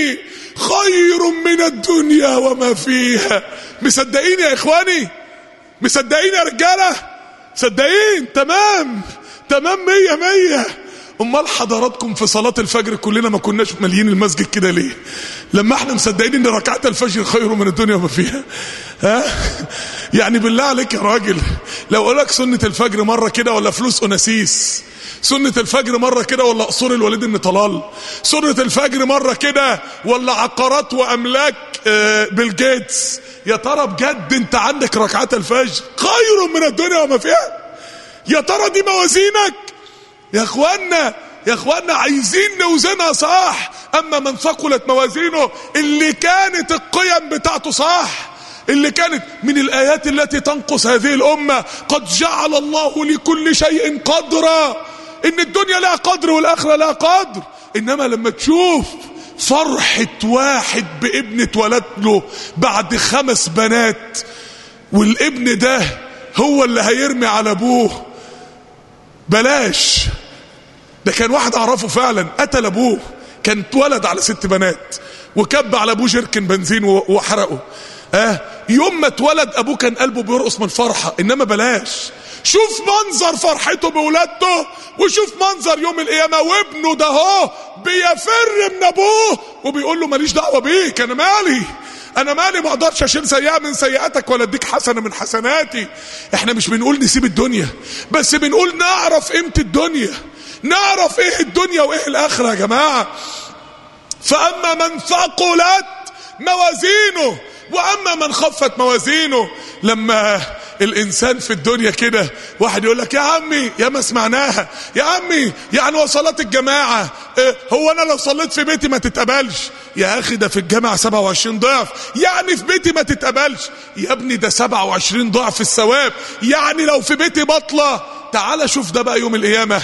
خير من الدنيا وما فيها مصدقين يا اخواني مصدقين يا رجالة مصدقين تمام تمام مية مية امال حضراتكم في صلاة الفجر كلنا ما كناش ماليين المسجد كده ليه لما احنا مصدقين ان ركعات الفجر خير من الدنيا وما فيها ها يعني بالله عليك يا راجل لو اقول لك سنة الفجر مرة كده ولا فلوس اناسيس سنة الفجر مرة كده ولا قصور الوليد بن طلال سنة الفجر مرة كده ولا عقارات وأملاك بيل جيتس يا ترى بجد انت عندك ركعات الفجر خير من الدنيا وما فيها يا ترى دي موازينك يا اخوانا يا اخوانا عايزين نوزنها صح اما من ثقلت موازينه اللي كانت القيم بتاعته صح اللي كانت من الآيات التي تنقص هذه الأمة قد جعل الله لكل شيء قدرا إن الدنيا لها قدر والآخرة لها قدر إنما لما تشوف فرحة واحد بابن اتولد له بعد خمس بنات والابن ده هو اللي هيرمي على ابوه بلاش ده كان واحد اعرفه فعلا قتل ابوه كان اتولد على ست بنات وكب على ابوه جركن بنزين وحرقه اه يوم ما اتولد ابوه كان قلبه بيرقص من الفرحه انما بلاش شوف منظر فرحته بولادته وشوف منظر يوم القيامه وابنه ده هو بيفر من ابوه وبيقول له ماليش دعوه بيك انا مالي انا مالي ما اقدرش اشيل سيئه من سيئاتك ولا اديك حسنه من حسناتي احنا مش بنقول نسيب الدنيا بس بنقول نعرف قيمه الدنيا نعرف ايه الدنيا وايه الاخره يا جماعه فاما من ثقلت موازينه واما من خفت موازينه لما الانسان في الدنيا كده واحد يقول لك يا عمي يا ما سمعناها يا عمي يعني وصلات الجماعه إيه هو انا لو صليت في بيتي ما تتقبلش يا اخي ده في الجامعه 27 ضعف يعني في بيتي ما تتقبلش يا ابني ده 27 ضعف الثواب يعني لو في بيتي بطله تعال شوف ده بقى يوم القيامه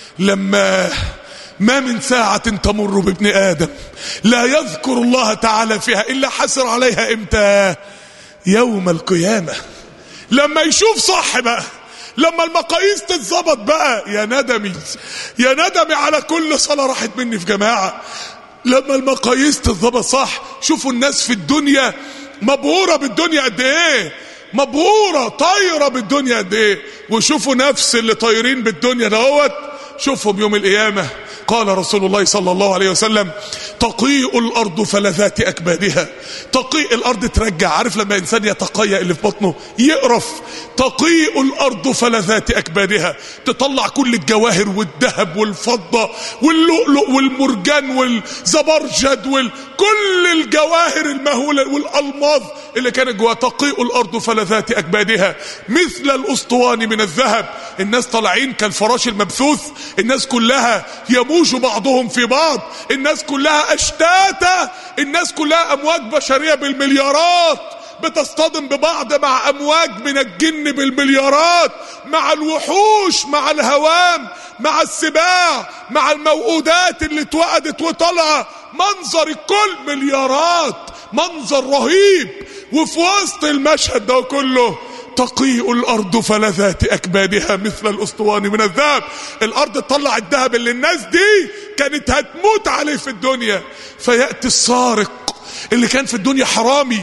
لما ما من ساعة تمر بابن آدم لا يذكر الله تعالى فيها إلا حسر عليها إمتى يوم القيامة لما يشوف صح بقى لما المقاييس تتظبط بقى يا ندمي يا ندمي على كل صلاة راحت مني في جماعة لما المقاييس تتظبط صح شوفوا الناس في الدنيا مبهورة بالدنيا قد ايه مبهورة طايرة بالدنيا قد ايه وشوفوا نفس اللي طايرين بالدنيا دوت شوفهم يوم القيامة قال رسول الله صلى الله عليه وسلم تقيء الأرض فلذات أكبادها تقيء الأرض ترجع عارف لما إنسان يتقيأ اللي في بطنه يقرف تقيء الأرض فلذات أكبادها تطلع كل الجواهر والذهب والفضة واللؤلؤ والمرجان والزبرجد وكل الجواهر المهولة والألماظ اللي كانت جوا تقيء الأرض فلذات أكبادها مثل الأسطوان من الذهب الناس طالعين كالفراش المبثوث الناس كلها يموج بعضهم في بعض الناس كلها أشتاتا الناس كلها أمواج بشرية بالمليارات بتصطدم ببعض مع أمواج من الجن بالمليارات مع الوحوش مع الهوام مع السباع مع الموؤودات اللي اتوقدت وطلع منظر الكل مليارات منظر رهيب وفي وسط المشهد ده كله تقيء الارض فلذات اكبادها مثل الاسطوان من الذهب الارض تطلع الذهب اللي الناس دي كانت هتموت عليه في الدنيا فياتي السارق اللي كان في الدنيا حرامي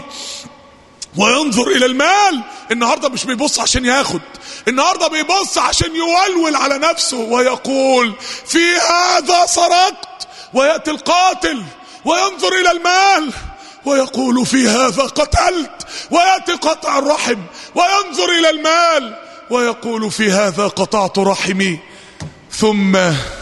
وينظر الى المال النهارده مش بيبص عشان ياخد النهارده بيبص عشان يولول على نفسه ويقول في هذا سرقت وياتي القاتل وينظر الى المال ويقول في هذا قتلت وياتي قطع الرحم وينظر الى المال ويقول في هذا قطعت رحمي ثم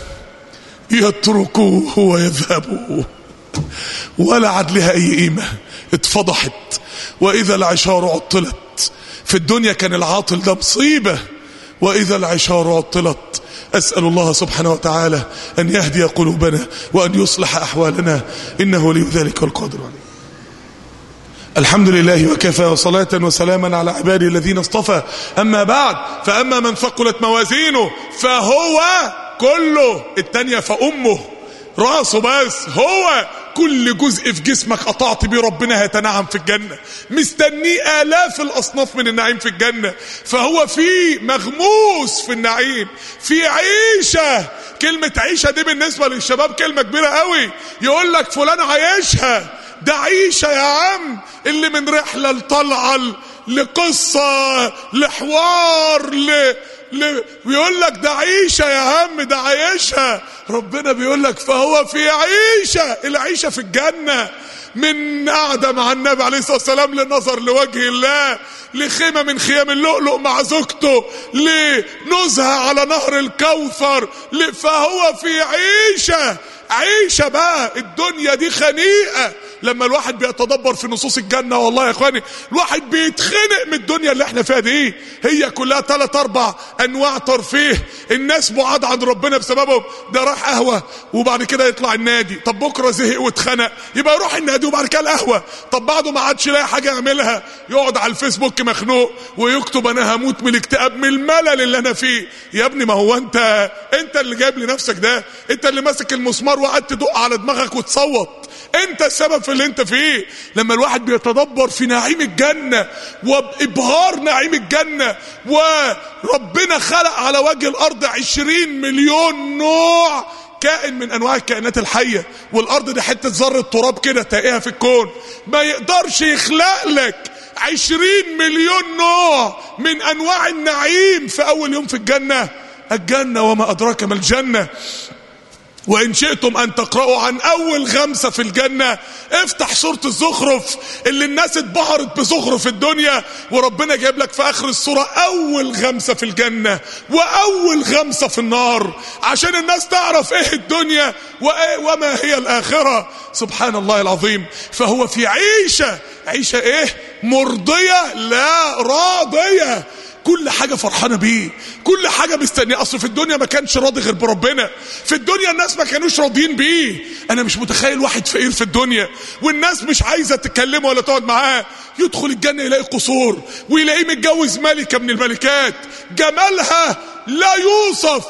يتركوه ويذهبوا ولا عاد لها اي قيمه اتفضحت واذا العشار عطلت في الدنيا كان العاطل ده مصيبه واذا العشار عطلت أسأل الله سبحانه وتعالى أن يهدي قلوبنا وأن يصلح أحوالنا إنه ولي ذلك والقادر عليه الحمد لله وكفى وصلاة وسلاما على عبادي الذين اصطفى أما بعد فأما من ثقلت موازينه فهو كله التانية فأمه راسه بس هو كل جزء في جسمك قطعت بيه ربنا هيتنعم في الجنة مستنيه آلاف الأصناف من النعيم في الجنة فهو في مغموس في النعيم في عيشة كلمة عيشة دي بالنسبة للشباب كلمة كبيرة قوي يقول لك فلان عايشها ده عيشة يا عم اللي من رحلة لطلعة لقصة لحوار ل... ل... بيقول لك ده عيشة يا عم ده عايشها ربنا بيقول لك فهو في عيشة العيشة في الجنة من قعدة مع النبي عليه الصلاة والسلام لنظر لوجه الله لخيمة من خيام اللؤلؤ مع زوجته لنزهة على نهر الكوثر ل- فهو في عيشة عيشة بقى الدنيا دي خنيقة لما الواحد بيتدبر في نصوص الجنة والله يا اخواني الواحد بيتخنق من الدنيا اللي احنا فيها دي هي كلها ثلاث اربع انواع ترفيه الناس بعاد عن ربنا بسببهم ده راح قهوة وبعد كده يطلع النادي طب بكرة زهق واتخنق يبقى يروح النادي وبعد كده القهوة طب بعده ما عادش لاقي حاجة يعملها يقعد على الفيسبوك مخنوق ويكتب انا هموت من الاكتئاب من الملل اللي انا فيه يا ابني ما هو انت انت اللي جايب لنفسك ده انت اللي ماسك المسمار وقعدت تدق على دماغك وتصوت انت السبب في اللي انت فيه لما الواحد بيتدبر في نعيم الجنة وابهار نعيم الجنة وربنا خلق على وجه الارض عشرين مليون نوع كائن من انواع الكائنات الحية والارض دي حتة ذرة تراب كده تلاقيها في الكون ما يقدرش يخلق لك عشرين مليون نوع من انواع النعيم في اول يوم في الجنة الجنة وما ادراك ما الجنة وإن شئتم أن تقرأوا عن أول غمسة في الجنة افتح سورة الزخرف اللي الناس اتبهرت بزخرف الدنيا وربنا جايب لك في آخر السورة أول غمسة في الجنة وأول غمسة في النار عشان الناس تعرف إيه الدنيا وإيه وما هي الآخرة سبحان الله العظيم فهو في عيشة عيشة إيه مرضية لا راضية كل حاجة فرحانة بيه كل حاجة مستنية اصل في الدنيا ما كانش راضي غير بربنا في الدنيا الناس ما كانوش راضيين بيه انا مش متخيل واحد فقير في الدنيا والناس مش عايزة تكلمه ولا تقعد معاه يدخل الجنة يلاقي قصور ويلاقيه متجوز ملكة من الملكات جمالها لا يوصف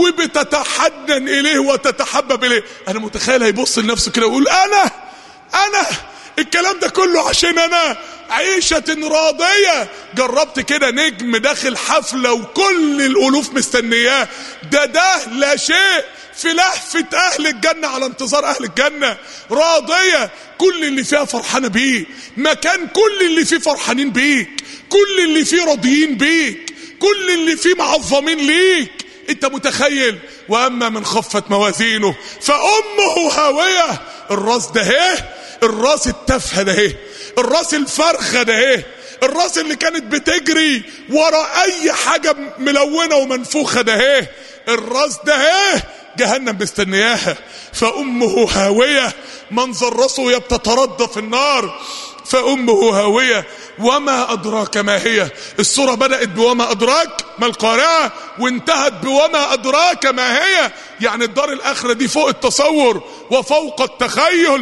وبتتحنن اليه وتتحبب اليه انا متخيل هيبص لنفسه كده ويقول انا انا الكلام ده كله عشان انا عيشة راضية جربت كده نجم داخل حفلة وكل الالوف مستنياه ده ده لا شيء في لهفة اهل الجنة على انتظار اهل الجنة راضية كل اللي فيها فرحانة بيه مكان كل اللي فيه فرحانين بيك كل اللي فيه راضيين بيك كل اللي فيه معظمين ليك انت متخيل واما من خفت موازينه فامه هاوية الراس ده اهي الراس التافهه ده اهي الراس الفرخه ده اهي الراس اللي كانت بتجري ورا اي حاجه ملونه ومنفوخه ده اهي الراس ده اهي جهنم مستنياها فامه هاويه منظر راسه وهي بتتردى في النار فامه هاويه وما ادراك ما هي السوره بدات بوما ادراك ما القارعه وانتهت بوما ادراك ما هي يعني الدار الاخره دي فوق التصور وفوق التخيل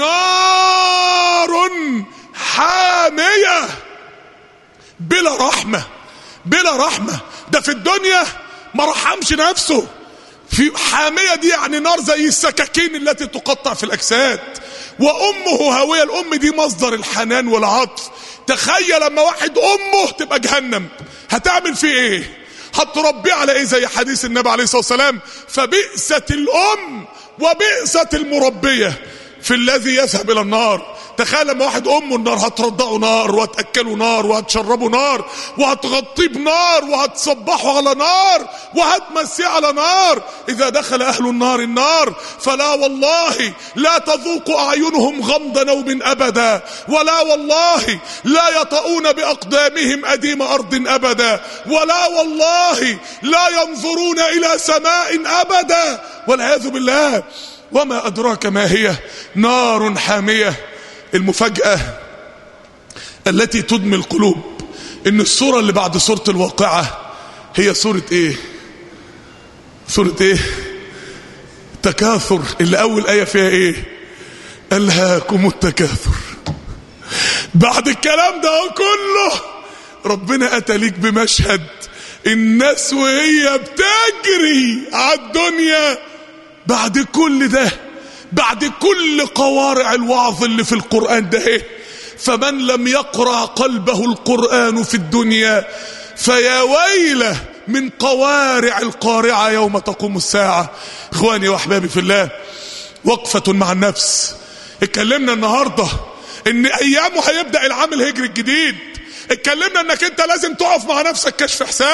نار حاميه بلا رحمه بلا رحمه ده في الدنيا ما رحمش نفسه في حامية دي يعني نار زي السكاكين التي تقطع في الأجساد وأمه هاوية الأم دي مصدر الحنان والعطف تخيل لما واحد أمه تبقى جهنم هتعمل فيه إيه هتربيه على إيه زي حديث النبي عليه الصلاة والسلام فبئست الأم وبئست المربية في الذي يذهب إلى النار تخيل لما واحد امه النار هترضعه نار وهتاكله نار وهتشربه نار وهتغطيه بنار وهتصبحه على نار وهتمسيه على نار اذا دخل اهل النار النار فلا والله لا تذوق اعينهم غمض نوم ابدا ولا والله لا يطؤون باقدامهم اديم ارض ابدا ولا والله لا ينظرون الى سماء ابدا والعياذ بالله وما ادراك ما هي نار حاميه المفاجأة التي تدمي القلوب ان الصورة اللي بعد صورة الواقعة هي صورة ايه صورة ايه تكاثر اللي اول اية فيها ايه الهاكم التكاثر بعد الكلام ده كله ربنا اتى ليك بمشهد الناس وهي بتجري على الدنيا بعد كل ده بعد كل قوارع الوعظ اللي في القرآن ده ايه فمن لم يقرأ قلبه القرآن في الدنيا فيا ويله من قوارع القارعة يوم تقوم الساعة اخواني واحبابي في الله وقفة مع النفس اتكلمنا النهاردة ان ايامه هيبدأ العام الهجري الجديد اتكلمنا انك انت لازم تقف مع نفسك كشف حساب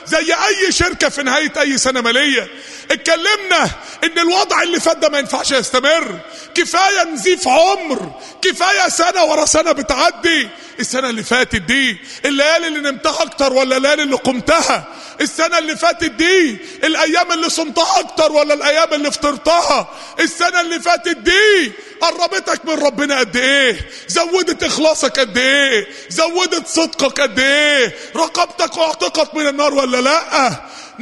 زي اي شركة في نهاية اي سنة مالية اتكلمنا ان الوضع اللي فات ده ما ينفعش يستمر كفاية نزيف عمر كفاية سنة ورا سنة بتعدي السنة اللي فاتت دي الليالي اللي نمتها اكتر ولا الليالي اللي قمتها السنة اللي فاتت دي الايام اللي صمتها اكتر ولا الايام اللي فطرتها السنة اللي فاتت دي قربتك من ربنا قد ايه زودت اخلاصك قد ايه زودت صدقك قد ايه رقبتك واعتقت من النار ولا لا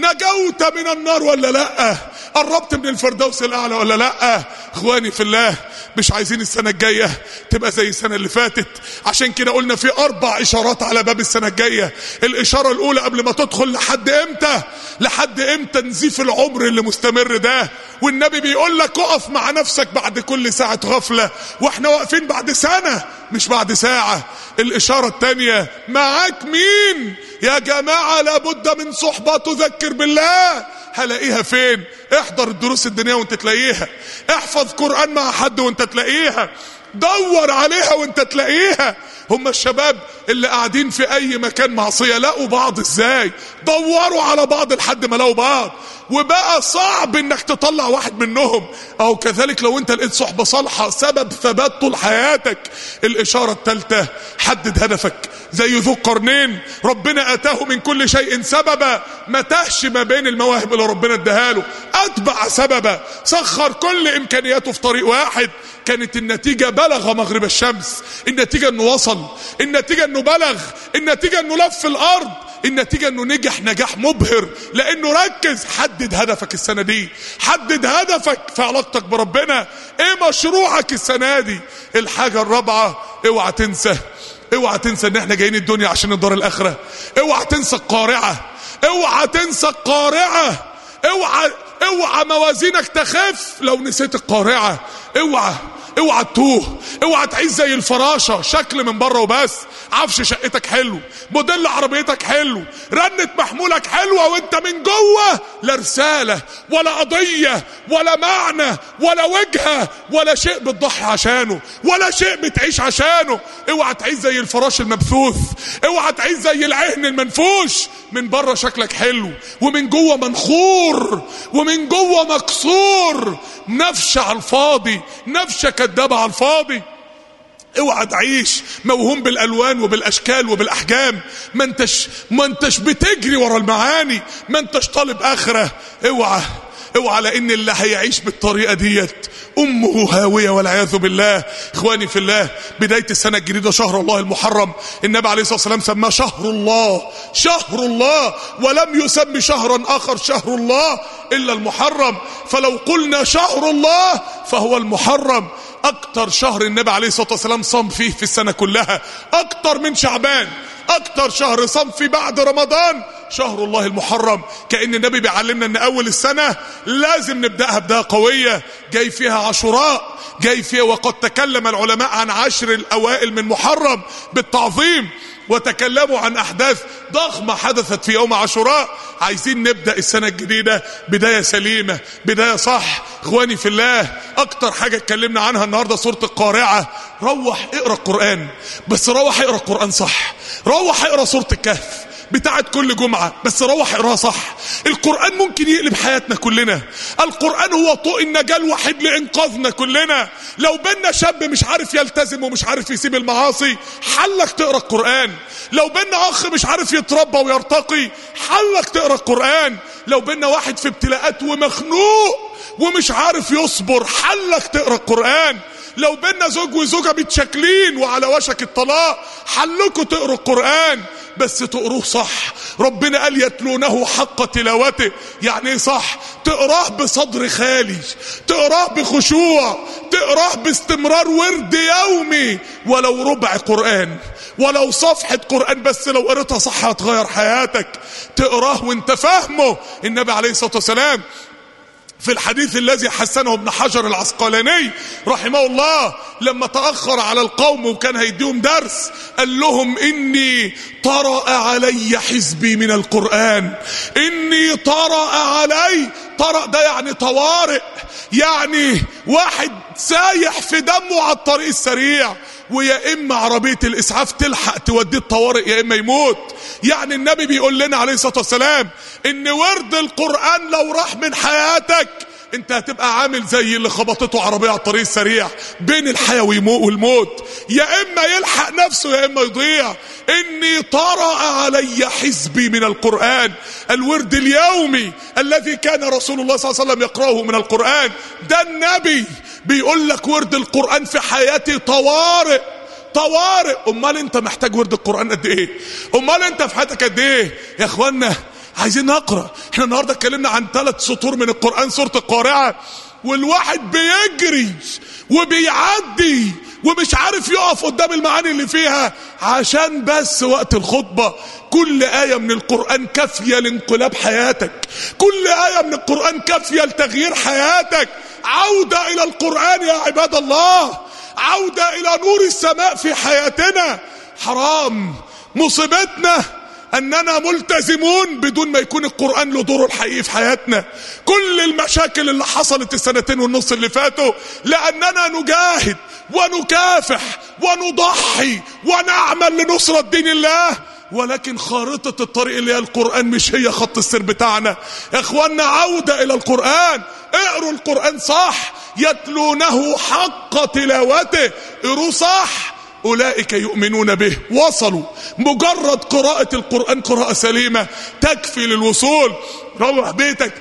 نجوت من النار ولا لا قربت من الفردوس الاعلى ولا لا اخواني في الله مش عايزين السنة الجاية تبقى زي السنة اللي فاتت عشان كده قلنا في اربع اشارات على باب السنة الجاية الاشارة الاولى قبل ما تدخل لحد امتى لحد امتى نزيف العمر اللي مستمر ده والنبي بيقول لك اقف مع نفسك بعد كل ساعة غفلة واحنا واقفين بعد سنة مش بعد ساعة الاشارة التانية معاك مين يا جماعة لابد من صحبة تذكر بالله هلاقيها فين احضر الدروس الدينية وانت تلاقيها احفظ قرآن مع حد وانت تلاقيها دور عليها وانت تلاقيها هم الشباب اللي قاعدين في اي مكان معصية لقوا بعض ازاي دوروا على بعض لحد ما لقوا بعض وبقى صعب انك تطلع واحد منهم او كذلك لو انت لقيت صحبة صالحة سبب ثبات طول حياتك الاشارة الثالثة حدد هدفك زي ذو القرنين ربنا اتاه من كل شيء سببا ما تهش ما بين المواهب اللي ربنا اداها له اتبع سببا سخر كل امكانياته في طريق واحد كانت النتيجة بلغ مغرب الشمس النتيجة انه وصل النتيجة انه بلغ النتيجة انه لف الارض النتيجة انه نجح نجاح مبهر لانه ركز حدد هدفك السنة دي حدد هدفك في علاقتك بربنا ايه مشروعك السنة دي الحاجة الرابعة اوعى تنسى اوعى تنسى ان احنا جايين الدنيا عشان الدار الاخرة اوعى تنسى القارعة اوعى تنسى القارعة اوعى اوعى موازينك تخف لو نسيت القارعة اوعى اوعى تتوه اوعى تعيش زي الفراشة شكل من بره وبس عفش شقتك حلو موديل عربيتك حلو رنة محمولك حلوة وانت من جوه لا رسالة ولا قضية ولا معنى ولا وجهة ولا شيء بتضحي عشانه ولا شيء بتعيش عشانه اوعى تعيش زي الفراش المبثوث اوعى تعيش زي العهن المنفوش من بره شكلك حلو ومن جوه منخور ومن جوه مكسور نفشة على الفاضي نفشة كدابة على الفاضي اوعى تعيش موهوم بالالوان وبالاشكال وبالاحجام ما انتش ما انتش بتجري ورا المعاني ما انتش طالب اخره اوعى اوعى لان اللي هيعيش بالطريقه ديت امه هاويه والعياذ بالله اخواني في الله بدايه السنه الجديده شهر الله المحرم النبي عليه الصلاه والسلام سماه شهر الله شهر الله ولم يسمي شهرا اخر شهر الله الا المحرم فلو قلنا شهر الله فهو المحرم اكتر شهر النبي عليه الصلاه والسلام صام فيه في السنه كلها اكتر من شعبان اكتر شهر صام فيه بعد رمضان شهر الله المحرم كأن النبي بيعلمنا ان اول السنة لازم نبدأها بداية قوية جاي فيها عاشوراء جاي فيها وقد تكلم العلماء عن عشر الاوائل من محرم بالتعظيم وتكلموا عن احداث ضخمة حدثت في يوم عاشوراء عايزين نبدأ السنة الجديدة بداية سليمة بداية صح اخواني في الله اكتر حاجة اتكلمنا عنها النهاردة سورة القارعة روح اقرأ القرآن بس روح اقرأ القرآن صح روح اقرأ سورة الكهف بتاعت كل جمعة بس روح اقراها صح القرآن ممكن يقلب حياتنا كلنا القرآن هو طوق النجاة الوحيد لإنقاذنا كلنا لو بينا شاب مش عارف يلتزم ومش عارف يسيب المعاصي حلك تقرأ القرآن لو بينا أخ مش عارف يتربى ويرتقي حلك تقرأ القرآن لو بينا واحد في ابتلاءات ومخنوق ومش عارف يصبر حلك تقرأ القرآن لو بينا زوج وزوجة متشكلين وعلى وشك الطلاق حلكوا تقروا القرآن بس تقروه صح ربنا قال يتلونه حق تلاوته يعني ايه صح تقراه بصدر خالي تقراه بخشوع تقراه باستمرار ورد يومي ولو ربع قرآن ولو صفحة قرآن بس لو قريتها صح هتغير حياتك تقراه وانت فاهمه النبي عليه الصلاة والسلام في الحديث الذي حسنه ابن حجر العسقلاني رحمه الله لما تأخر على القوم وكان هيديهم درس قال لهم إني طرأ علي حزبي من القرآن إني طرأ علي طرأ ده يعني طوارئ يعني واحد سايح في دمه على الطريق السريع ويا اما عربيه الاسعاف تلحق توديه الطوارئ يا اما يموت يعني النبي بيقول لنا عليه الصلاه والسلام ان ورد القران لو راح من حياتك انت هتبقى عامل زي اللي خبطته عربيه على الطريق السريع بين الحياه والموت يا اما يلحق نفسه يا اما يضيع اني طرأ علي حزبي من القران الورد اليومي الذي كان رسول الله صلى الله عليه وسلم يقراه من القران ده النبي بيقول لك ورد القران في حياتي طوارئ طوارئ امال انت محتاج ورد القران قد ايه امال انت في حياتك قد ايه يا اخوانا عايزين نقرا احنا النهارده اتكلمنا عن ثلاث سطور من القران سوره القارعه والواحد بيجري وبيعدي ومش عارف يقف قدام المعاني اللي فيها عشان بس وقت الخطبة كل آية من القرآن كافية لانقلاب حياتك كل آية من القرآن كافية لتغيير حياتك عودة إلى القرآن يا عباد الله عودة إلى نور السماء في حياتنا حرام مصيبتنا اننا ملتزمون بدون ما يكون القران له دوره الحقيقي في حياتنا كل المشاكل اللي حصلت السنتين والنص اللي فاتوا لاننا نجاهد ونكافح ونضحي ونعمل لنصرة دين الله ولكن خارطة الطريق اللي هي القرآن مش هي خط السير بتاعنا يا اخوانا عودة الى القرآن اقروا القرآن صح يتلونه حق تلاوته اقروا صح أولئك يؤمنون به وصلوا مجرد قراءة القرآن قراءة سليمة تكفي للوصول روح بيتك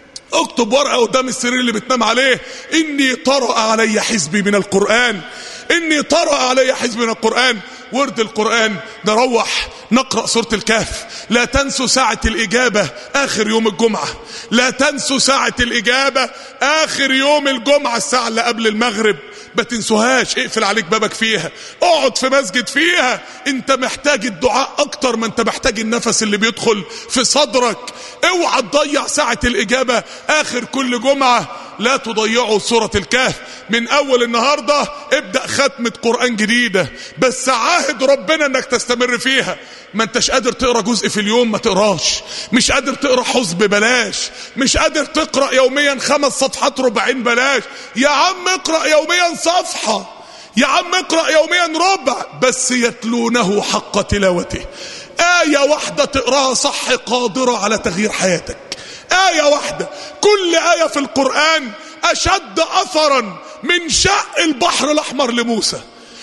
اكتب ورقة قدام السرير اللي بتنام عليه إني طرأ علي حزبي من القرآن إني طرأ علي حزبي من القرآن ورد القرآن نروح نقرأ سورة الكهف لا تنسوا ساعة الإجابة آخر يوم الجمعة لا تنسوا ساعة الإجابة آخر يوم الجمعة الساعة اللي قبل المغرب ما تنسوهاش اقفل عليك بابك فيها اقعد في مسجد فيها انت محتاج الدعاء اكتر ما انت محتاج النفس اللي بيدخل في صدرك اوعى تضيع ساعة الاجابة اخر كل جمعة لا تضيعوا سورة الكهف من اول النهاردة ابدأ ختمة قرآن جديدة بس عاهد ربنا انك تستمر فيها ما انتش قادر تقرا جزء في اليوم ما تقراش مش قادر تقرا حزب بلاش مش قادر تقرا يوميا خمس صفحات ربعين بلاش يا عم اقرا يوميا صفحه يا عم اقرا يوميا ربع بس يتلونه حق تلاوته آية واحدة تقراها صح قادرة على تغيير حياتك آية واحدة كل آية في القرآن أشد أثرا من شق البحر الأحمر لموسى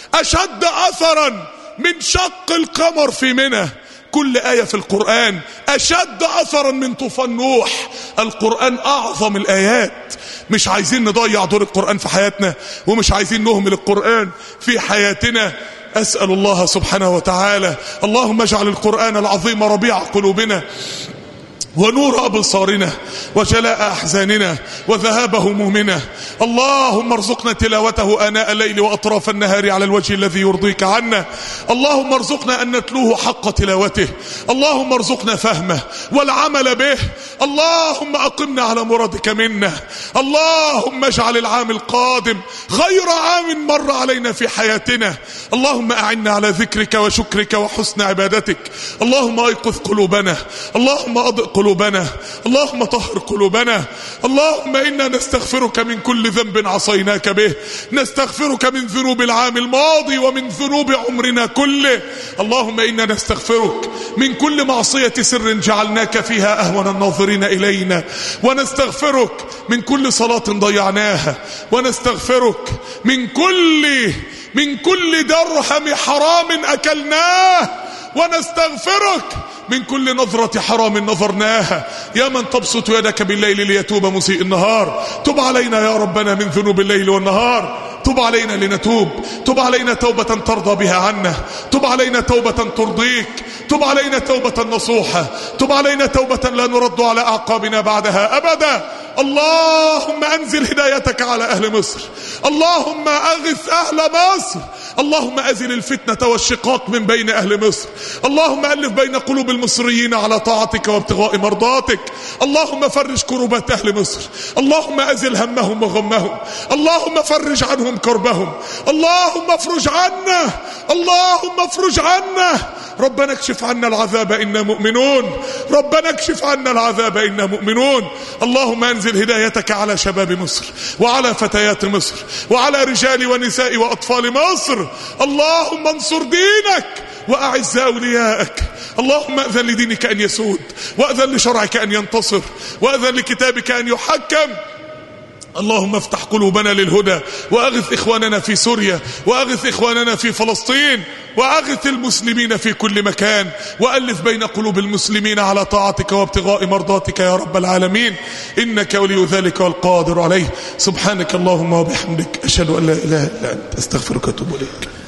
أشد أثرا من شق القمر في منى كل آية في القرآن أشد أثرا من طوفان نوح القرآن أعظم الآيات مش عايزين نضيع دور القرآن في حياتنا ومش عايزين نهمل القرآن في حياتنا أسأل الله سبحانه وتعالى اللهم اجعل القرآن العظيم ربيع قلوبنا ونور أبصارنا وجلاء أحزاننا وذهاب همومنا اللهم ارزقنا تلاوته آناء الليل وأطراف النهار على الوجه الذي يرضيك عنا اللهم ارزقنا أن نتلوه حق تلاوته اللهم ارزقنا فهمه والعمل به اللهم أقمنا على مرادك منا اللهم اجعل العام القادم غير عام مر علينا في حياتنا اللهم أعنا على ذكرك وشكرك وحسن عبادتك اللهم أيقظ قلوبنا اللهم أضئ قلوبنا اللهم طهر قلوبنا اللهم إنا نستغفرك من كل ذنب عصيناك به نستغفرك من ذنوب العام الماضي ومن ذنوب عمرنا كله اللهم إنا نستغفرك من كل معصية سر جعلناك فيها أهون الناظرين إلينا ونستغفرك من كل صلاة ضيعناها ونستغفرك من كل من كل درهم حرام أكلناه ونستغفرك من كل نظرة حرام نظرناها يا من تبسط يدك بالليل ليتوب مسيء النهار تب علينا يا ربنا من ذنوب الليل والنهار تب علينا لنتوب تب علينا توبة ترضى بها عنا تب علينا توبة ترضيك تب علينا توبة نصوحة تب علينا توبة لا نرد على أعقابنا بعدها أبدا اللهم أنزل هدايتك على أهل مصر اللهم أغث أهل مصر اللهم أزل الفتنة والشقاق من بين أهل مصر اللهم ألف بين قلوب المصريين على طاعتك وابتغاء مرضاتك اللهم فرج كربات أهل مصر اللهم أزل همهم وغمهم اللهم فرج عنهم كربهم اللهم افرج عنا اللهم افرج عنا ربنا اكشف عنا العذاب إنا مؤمنون ربنا اكشف عنا العذاب إنا مؤمنون اللهم انزل هدايتك على شباب مصر وعلى فتيات مصر وعلى رجال ونساء وأطفال مصر اللهم انصر دينك وأعز أولياءك اللهم أذن لدينك أن يسود وأذن لشرعك أن ينتصر وأذن لكتابك أن يحكم اللهم افتح قلوبنا للهدى واغث اخواننا في سوريا واغث اخواننا في فلسطين واغث المسلمين في كل مكان والف بين قلوب المسلمين على طاعتك وابتغاء مرضاتك يا رب العالمين انك ولي ذلك والقادر عليه سبحانك اللهم وبحمدك اشهد ان لا اله الا انت استغفرك واتوب اليك